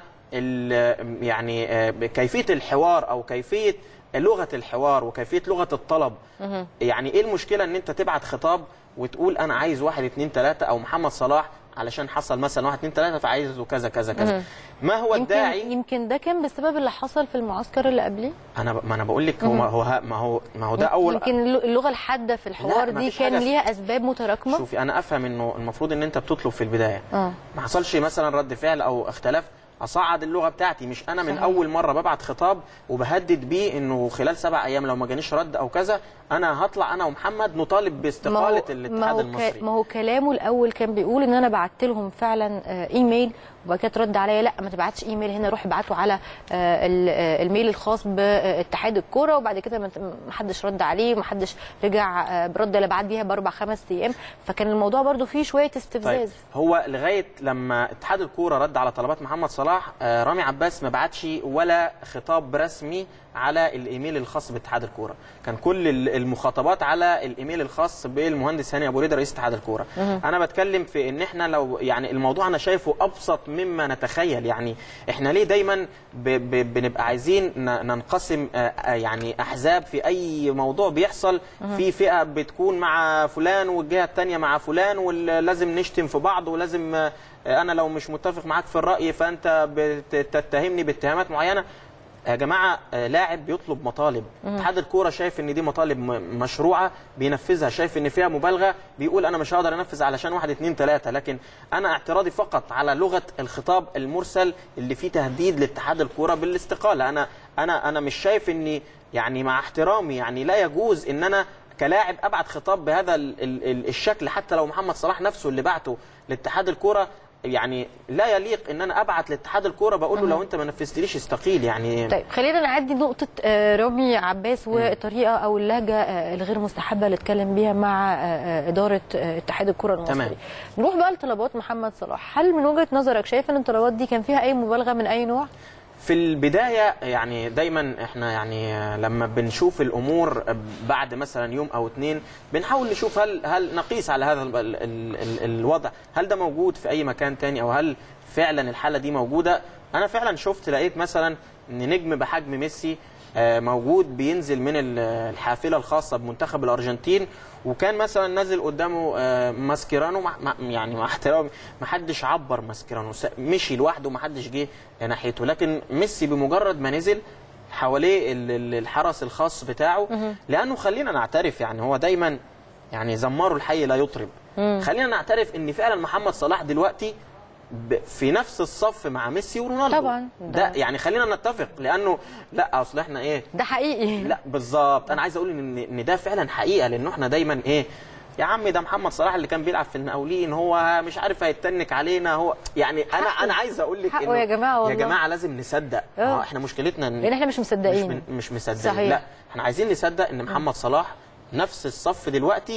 ال- يعني آه، كيفيه الحوار او كيفيه لغه الحوار وكيفيه لغه الطلب يعني ايه المشكله ان انت تبعت خطاب وتقول انا عايز واحد اتنين تلاته او محمد صلاح علشان حصل مثلا واحد اتنين تلاته فعايزه كذا كذا كذا ما هو
يمكن
الداعي
يمكن ده كان بسبب اللي حصل في المعسكر اللي قبليه
انا ب- ما انا بقول لك هو ما هو ما هو ما هو ده اول
يمكن اللغة الحادة في الحوار
لا،
دي
مفيش
كان
حاجة-
ليها أسباب متراكمة
شوفي انا افهم انه المفروض ان انت بتطلب في البدايه
اه
ما حصلش مثلا رد فعل او اختلاف اصعد اللغه بتاعتي مش انا من
صحيح.
اول مره ببعت خطاب وبهدد بيه انه خلال سبع ايام لو ما جانيش رد او كذا انا هطلع انا ومحمد نطالب باستقاله
ما
الاتحاد
هو
المصري
ك... ما هو كلامه الاول كان بيقول ان انا بعت لهم فعلا آه، ايميل وبعد كده ترد عليا لا ما تبعتش ايميل هنا روح ابعته على آه، ال- آه، الميل الخاص باتحاد الكوره وبعد كده ما ما حدش رد عليه وما حدش رجع آه، برد اللي بعت بيها باربع خمس ايام فكان الموضوع برضو فيه شويه
طيب
استفزاز
هو لغايه لما اتحاد الكوره رد على طلبات محمد صلاح آه، رامي عباس ما بعتش ولا خطاب رسمي على الايميل الخاص باتحاد الكوره كان كل ال- المخاطبات على الايميل الخاص بالمهندس هاني ابو ريده رئيس اتحاد الكوره انا بتكلم في ان احنا لو يعني الموضوع انا شايفه ابسط مما نتخيل يعني احنا ليه دايما ب ب بنبقى عايزين ن- ننقسم آه، آه، يعني احزاب في اي موضوع بيحصل في فئه بتكون مع فلان والجهه الثانيه مع فلان ولازم نشتم في بعض ولازم آه، انا لو مش متفق معاك في الراي فانت بتتهمني باتهامات معينه يا جماعه آه، لاعب بيطلب مطالب اتحاد الكوره شايف ان دي مطالب م- مشروعه بينفذها شايف ان فيها مبالغه بيقول انا مش هقدر انفذ علشان واحد اتنين تلاته لكن انا اعتراضي فقط على لغه الخطاب المرسل اللي فيه تهديد لاتحاد الكوره بالاستقاله انا انا انا مش شايف اني يعني مع احترامي يعني لا يجوز ان انا كلاعب ابعت خطاب بهذا ال ال ال الشكل حتى لو محمد صلاح نفسه اللي بعته لاتحاد الكوره يعني لا يليق ان انا ابعت لاتحاد الكوره بقول له لو انت ما نفذتليش استقيل يعني
طيب خلينا نعدي نقطة آه، رامي عباس والطريقة أو اللهجة آه، الغير مستحبة اللي اتكلم بيها مع آه، آه، إدارة آه، اتحاد الكرة المصري
تمام.
نروح بقى لطلبات محمد صلاح هل من وجهة نظرك شايف إن الطلبات دي كان فيها أي مبالغة من أي نوع؟
في البداية يعني دايما احنا يعني لما بنشوف الامور بعد مثلا يوم او اتنين بنحاول نشوف هل هل نقيس على هذا ال ال ال ال الوضع هل ده موجود في اي مكان تاني او هل فعلا الحالة دي موجودة انا فعلا شفت لقيت مثلا ان نجم بحجم ميسي آه، موجود بينزل من ال- الحافله الخاصه بمنتخب الارجنتين وكان مثلا نازل قدامه آه، ماسكيرانو مع مع- يعني مع احترامي ما حدش عبر ماسكيرانو س- مشي لوحده ما حدش جه ناحيته لكن ميسي بمجرد ما نزل حواليه ال- ال- الحرس الخاص بتاعه لانه خلينا نعترف يعني هو دايما يعني زمار الحي لا يطرب خلينا نعترف ان فعلا محمد صلاح دلوقتي ب- في نفس الصف مع ميسي ورونالدو
طبعاً.
ده
ده-
يعني خلينا نتفق لانه لا اصل احنا ايه
ده حقيقي
لا بالظبط انا عايز اقول ان ان ده فعلا حقيقه لانه احنا دايما ايه يا عم ده محمد صلاح اللي كان بيلعب في المقاولين هو مش عارف هيتنك علينا هو يعني انا
حقه.
انا عايز اقول لك
حقه
إنه
يا جماعة
يا
والله.
جماعه لازم نصدق
آه.
ما هو احنا مشكلتنا ان
لأن إحنا مش
مش
مصدقين
من- مش مصدقين
صحيح.
لا احنا عايزين نصدق ان محمد صلاح نفس الصف دلوقتي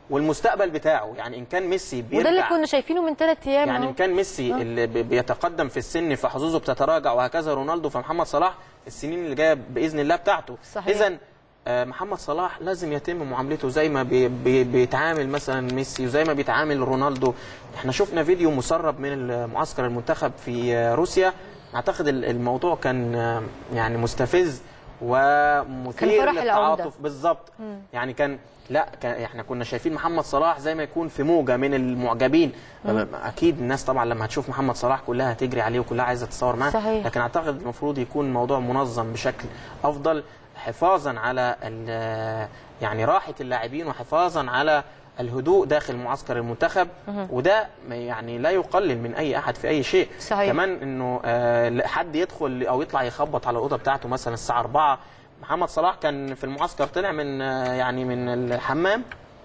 والمستقبل بتاعه يعني ان كان ميسي بيرجع
وده اللي كنا شايفينه من ثلاث ايام
يعني
أهو.
ان كان ميسي اللي بي- بيتقدم في السن فحظوظه بتتراجع وهكذا رونالدو فمحمد صلاح السنين اللي جايه باذن الله بتاعته
صحيح.
اذا آه، محمد صلاح لازم يتم معاملته زي ما بي بي بيتعامل مثلا ميسي وزي ما بيتعامل رونالدو احنا شفنا فيديو مسرب من معسكر المنتخب في آه، روسيا اعتقد ال- الموضوع كان آه، يعني مستفز ومثير
فرح العمدة.
للتعاطف بالظبط يعني كان لا كان احنا كنا شايفين محمد صلاح زي ما يكون في موجه من المعجبين اكيد الناس طبعا لما هتشوف محمد صلاح كلها هتجري عليه وكلها عايزه تتصور معاه
صحيح.
لكن اعتقد المفروض يكون الموضوع منظم بشكل افضل حفاظا على ال- يعني راحه اللاعبين وحفاظا على الهدوء داخل معسكر المنتخب وده ما يعني لا يقلل من اي احد في اي شيء
صحيح.
كمان انه آه، حد يدخل او يطلع يخبط على الاوضه بتاعته مثلا الساعه 4 محمد صلاح كان في المعسكر طلع من آه، يعني من الحمام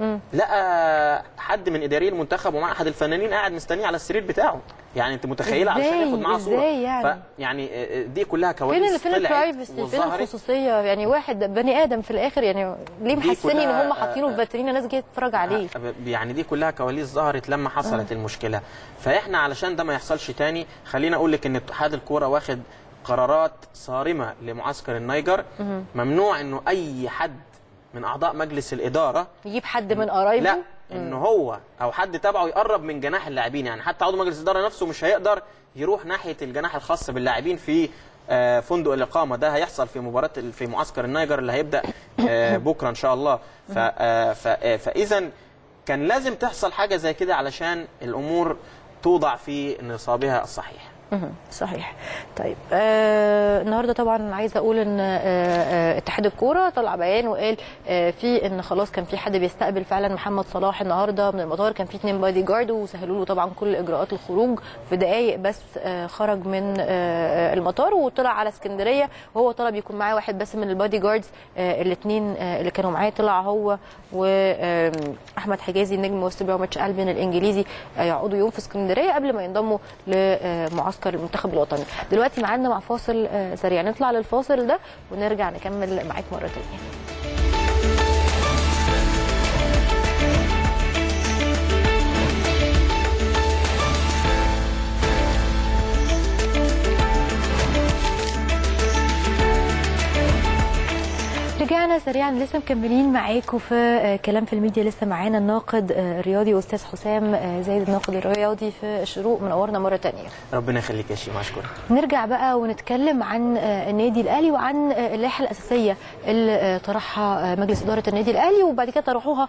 لقى حد من اداري المنتخب ومع احد الفنانين قاعد مستنيه على السرير بتاعه يعني انت متخيله علشان
إزاي؟
ياخد معاه صوره
إزاي يعني؟
يعني آه، دي كلها
فين
كواليس
اللي فين
طلعت
البرايفسي فين
وظهرت.
الخصوصيه يعني واحد بني ادم في الاخر يعني ليه
دي
محسسني ان
كلها-
هم حاطينه في فاترينا ناس جايه تتفرج عليه
يعني دي كلها كواليس ظهرت لما حصلت المشكله فاحنا علشان ده ما يحصلش تاني خلينا اقول لك ان اتحاد الكوره واخد قرارات صارمه لمعسكر النيجر ممنوع انه اي حد من اعضاء مجلس الاداره
يجيب حد من قرايبه
لا ان هو او حد تبعه يقرب من جناح اللاعبين يعني حتى عضو مجلس الاداره نفسه مش هيقدر يروح ناحيه الجناح الخاص باللاعبين في آه، فندق الاقامه ده هيحصل في مباراه في معسكر النيجر اللي هيبدا آه، بكره ان شاء الله ف- آه، ف- آه، فاذا كان لازم تحصل حاجه زي كده علشان الامور توضع في نصابها الصحيح
مهم. صحيح طيب آه النهارده طبعا عايزه اقول ان آه آه اتحاد الكوره طلع بيان وقال آه في ان خلاص كان في حد بيستقبل فعلا محمد صلاح النهارده من المطار كان في اتنين بادي جارد وسهلوا له طبعا كل اجراءات الخروج في دقائق بس آه خرج من آه المطار وطلع على اسكندريه وهو طلب يكون معاه واحد بس من البادي جاردز آه الاثنين آه اللي كانوا معاه طلع هو واحمد حجازي نجم وسط بروميتش البين الانجليزي آه يقعدوا يوم في اسكندريه قبل ما ينضموا لمعسكر المنتخب الوطني دلوقتي معانا مع فاصل آه، سريع نطلع للفاصل ده ونرجع نكمل معاك مره تانية رجعنا سريعا لسه مكملين معاكم في آه، كلام في الميديا لسه معانا الناقد آه، الرياضي استاذ حسام آه، زايد الناقد الرياضي في الشروق منورنا مره تانية
ربنا يخليك يا شيماء اشكرك
نرجع بقى ونتكلم عن آه، النادي الاهلي وعن آه، اللائحه الاساسيه اللي آه، طرحها آه، مجلس اداره النادي الاهلي وبعد كده طرحوها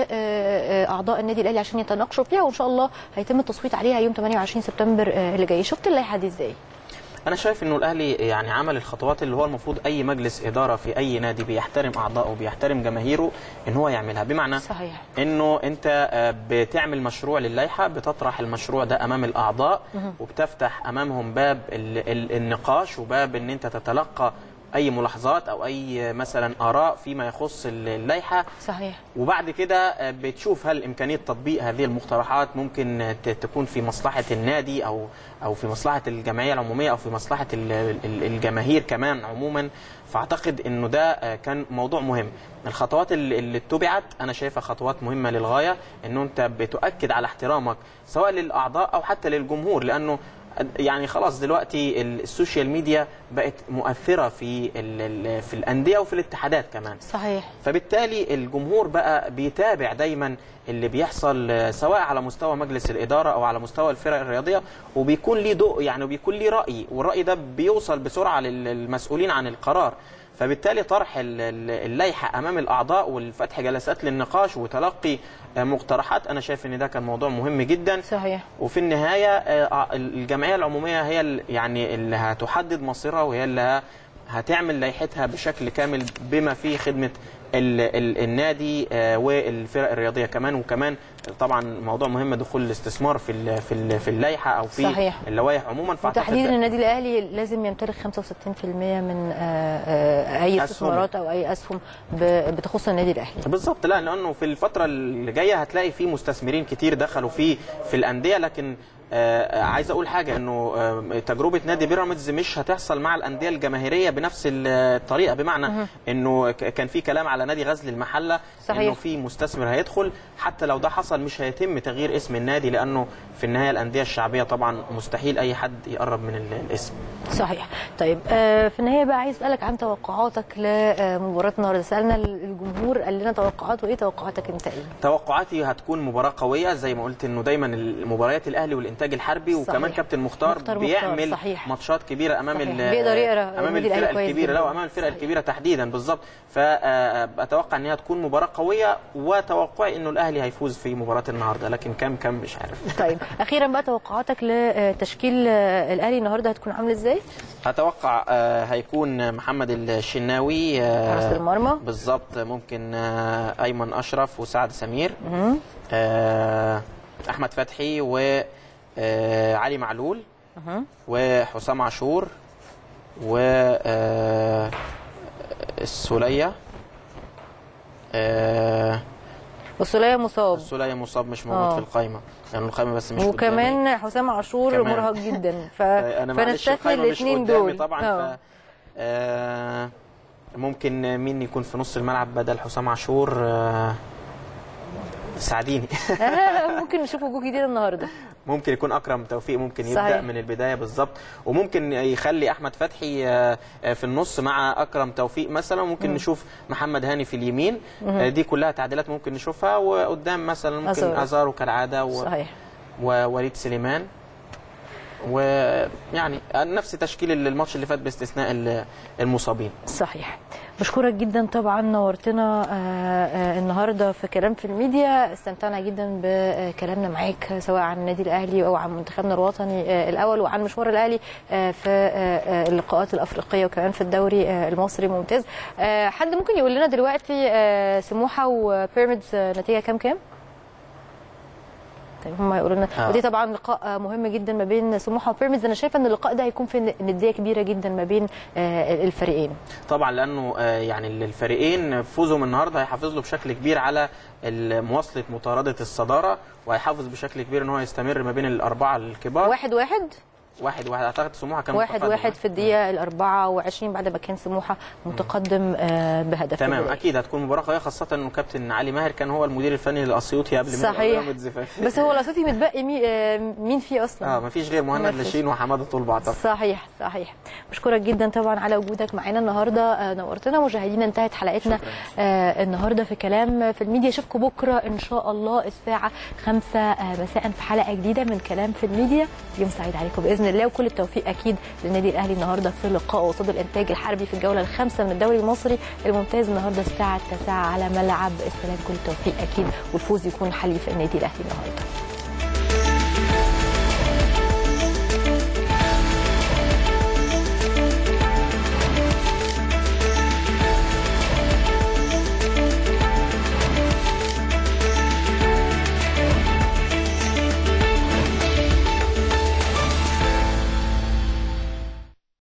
لاعضاء النادي الاهلي عشان يتناقشوا فيها وان شاء الله هيتم التصويت عليها يوم 28 سبتمبر آه، اللي جاي شفت اللائحه دي ازاي
انا شايف انه الاهلي يعني عمل الخطوات اللي هو المفروض اي مجلس اداره في اي نادي بيحترم اعضائه وبيحترم جماهيره ان هو يعملها بمعنى
صحيح
انه انت آه، بتعمل مشروع للائحه بتطرح المشروع ده امام الاعضاء وبتفتح امامهم باب ال- ال- النقاش وباب ان انت تتلقى اي ملاحظات او اي مثلا اراء فيما يخص ال- اللائحه
صحيح
وبعد كده آه، بتشوف هل امكانيه تطبيق هذه المقترحات ممكن آه، ت- تكون في مصلحه النادي او او في مصلحه الجمعيه العموميه او في مصلحه ال- ال- الجماهير كمان عموما فاعتقد انه ده آه، كان موضوع مهم الخطوات اللي اللي اتبعت انا شايفها خطوات مهمه للغايه انه انت بتؤكد على احترامك سواء للاعضاء او حتى للجمهور لانه يعني خلاص دلوقتي ال- السوشيال ميديا بقت مؤثره في ال- ال- في الانديه وفي الاتحادات كمان
صحيح
فبالتالي الجمهور بقى بيتابع دايما اللي بيحصل آه، سواء على مستوى مجلس الاداره او على مستوى الفرق الرياضيه وبيكون ليه ضوء يعني وبيكون ليه راي والراي ده بيوصل بسرعه للمسؤولين عن القرار فبالتالي طرح ال- ال- اللائحه امام الاعضاء والفتح جلسات للنقاش وتلقي آه، مقترحات انا شايف ان ده كان موضوع مهم جدا
صحيح
وفي النهايه آه، الجمعيه العموميه هي ال- يعني اللي هتحدد مصيرها وهي اللي ه- هتعمل لائحتها بشكل كامل بما فيه خدمه ال ال النادي آه، والفرق الرياضيه كمان وكمان طبعا موضوع مهم دخول الاستثمار في ال في ال في اللائحه او في
صحيح.
اللوائح عموما فأعتقد
وتحديدا
ده-
النادي الاهلي لازم يمتلك 65% من آه، آه، اي
أسهم.
استثمارات او اي اسهم ب- بتخص النادي الاهلي
بالظبط لا لانه في الفتره اللي جايه هتلاقي في مستثمرين كتير دخلوا في في الانديه لكن آه، عايز اقول حاجه انه آه، تجربه نادي بيراميدز مش هتحصل مع الانديه الجماهيريه بنفس الطريقه بمعنى انه ك- كان في كلام على نادي غزل المحله
صحيح.
انه في مستثمر هيدخل حتى لو ده حصل مش هيتم تغيير اسم النادي لانه في النهايه الانديه الشعبيه طبعا مستحيل اي حد يقرب من ال- الاسم
صحيح طيب آه، في النهايه بقى عايز اسالك عن توقعاتك لمباراه النهارده سالنا الجمهور قال لنا توقعاته ايه توقعاتك انت ايه
توقعاتي هتكون مباراة قوية زي ما قلت انه دايما المباريات الاهلي والانتاج الحربي وكمان
صحيح.
كابتن مختار,
مختار
بيعمل
مختار، صحيح.
ماتشات كبيرة امام
صحيح.
ال-
بيقدر يقرا
امام
النادي الأهلي
الفرق
كويس
الكبيرة
جدا.
لا وامام الفرق الكبيرة تحديدا بالظبط فاتوقع ان هي تكون مباراة قوية وتوقعي انه الاهلي هيفوز في مباراة النهارده لكن كم كم مش عارف
طيب اخيرا بقى توقعاتك لتشكيل آه، الاهلي النهارده هتكون عامله ازاي
اتوقع آه، هيكون محمد الشناوي آه،
حراسة المرمى.
بالظبط ممكن آه، ايمن اشرف وسعد سمير آه، احمد فتحي وعلي معلول وحسام عاشور و آه، السوليه آه،
والسوليه مصاب
السوليه مصاب مش موجود
آه.
في القائمه لانه القائمه بس مش قدامي.
وكمان حسام عاشور
كمان.
مرهق جدا ف...
انا معلش
فنستثني
القائمه مش
الاثنين
قدامي
دول
طبعا
آه.
ف آه، ممكن مين يكون في نص الملعب بدل حسام عاشور آه، ساعديني
ممكن نشوف وجوه جديده النهارده
ممكن يكون اكرم توفيق ممكن يبدا
صحيح.
من البدايه بالظبط وممكن يخلي احمد فتحي آه، آه، في النص مع اكرم توفيق مثلا ممكن نشوف محمد هاني في اليمين آه، دي كلها تعديلات ممكن نشوفها وقدام مثلا ممكن
أزارو.
ازارو كالعاده و...
صحيح
ووليد سليمان ويعني نفس تشكيل الماتش اللي فات باستثناء ال- المصابين
صحيح بشكرك جدا طبعا نورتنا آه، آه، النهارده في كلام في الميديا استمتعنا جدا بكلامنا معاك سواء عن النادي الاهلي او عن منتخبنا الوطني آه، الاول وعن مشوار الاهلي آه، في آه، آه، اللقاءات الافريقيه وكمان في الدوري آه، المصري ممتاز آه، حد ممكن يقول لنا دلوقتي آه، سموحه وبيراميدز آه، نتيجه كام كام؟ طيب هم هيقولوا لنا
آه.
ودي طبعا لقاء آه، مهم جدا ما بين سموحه وبيراميدز انا شايفه ان اللقاء ده هيكون في نديه كبيره جدا ما بين آه، الفريقين
طبعا لانه آه، يعني الفريقين فوزهم النهارده هيحافظ له بشكل كبير على ال- مواصله مطارده الصداره وهيحافظ بشكل كبير ان هو يستمر ما بين الاربعه الكبار
واحد واحد
واحد واحد اعتقد سموحه كان
واحد
متقدم.
واحد في الدقيقة ال 24 بعد ما كان سموحة متقدم آه، بهدف
تمام
البداية.
اكيد هتكون مباراه قويه خاصه انه كابتن علي ماهر كان هو المدير الفني للاسيوطي قبل ما يبقى
صحيح
بيراميدز ف-
بس هو الاساسي متبقي مي- آه، مين فيه اصلا
اه ما فيش غير مهند
مفيش.
لاشين وحماده طلبع طبعا
صحيح صحيح بشكرك جدا طبعا على وجودك معانا النهارده آه، نورتنا مشاهدينا انتهت حلقتنا آه، النهارده في كلام في الميديا اشوفكم بكره ان شاء الله الساعه 5 آه، مساء في حلقه جديده من كلام في الميديا يوم سعيد عليكم باذن الله وكل التوفيق اكيد للنادي الاهلي النهارده في لقاء قصاد الانتاج الحربي في الجوله الخامسه من الدوري المصري الممتاز النهارده الساعه 9 على ملعب السلام كل التوفيق اكيد والفوز يكون حليف النادي الاهلي النهارده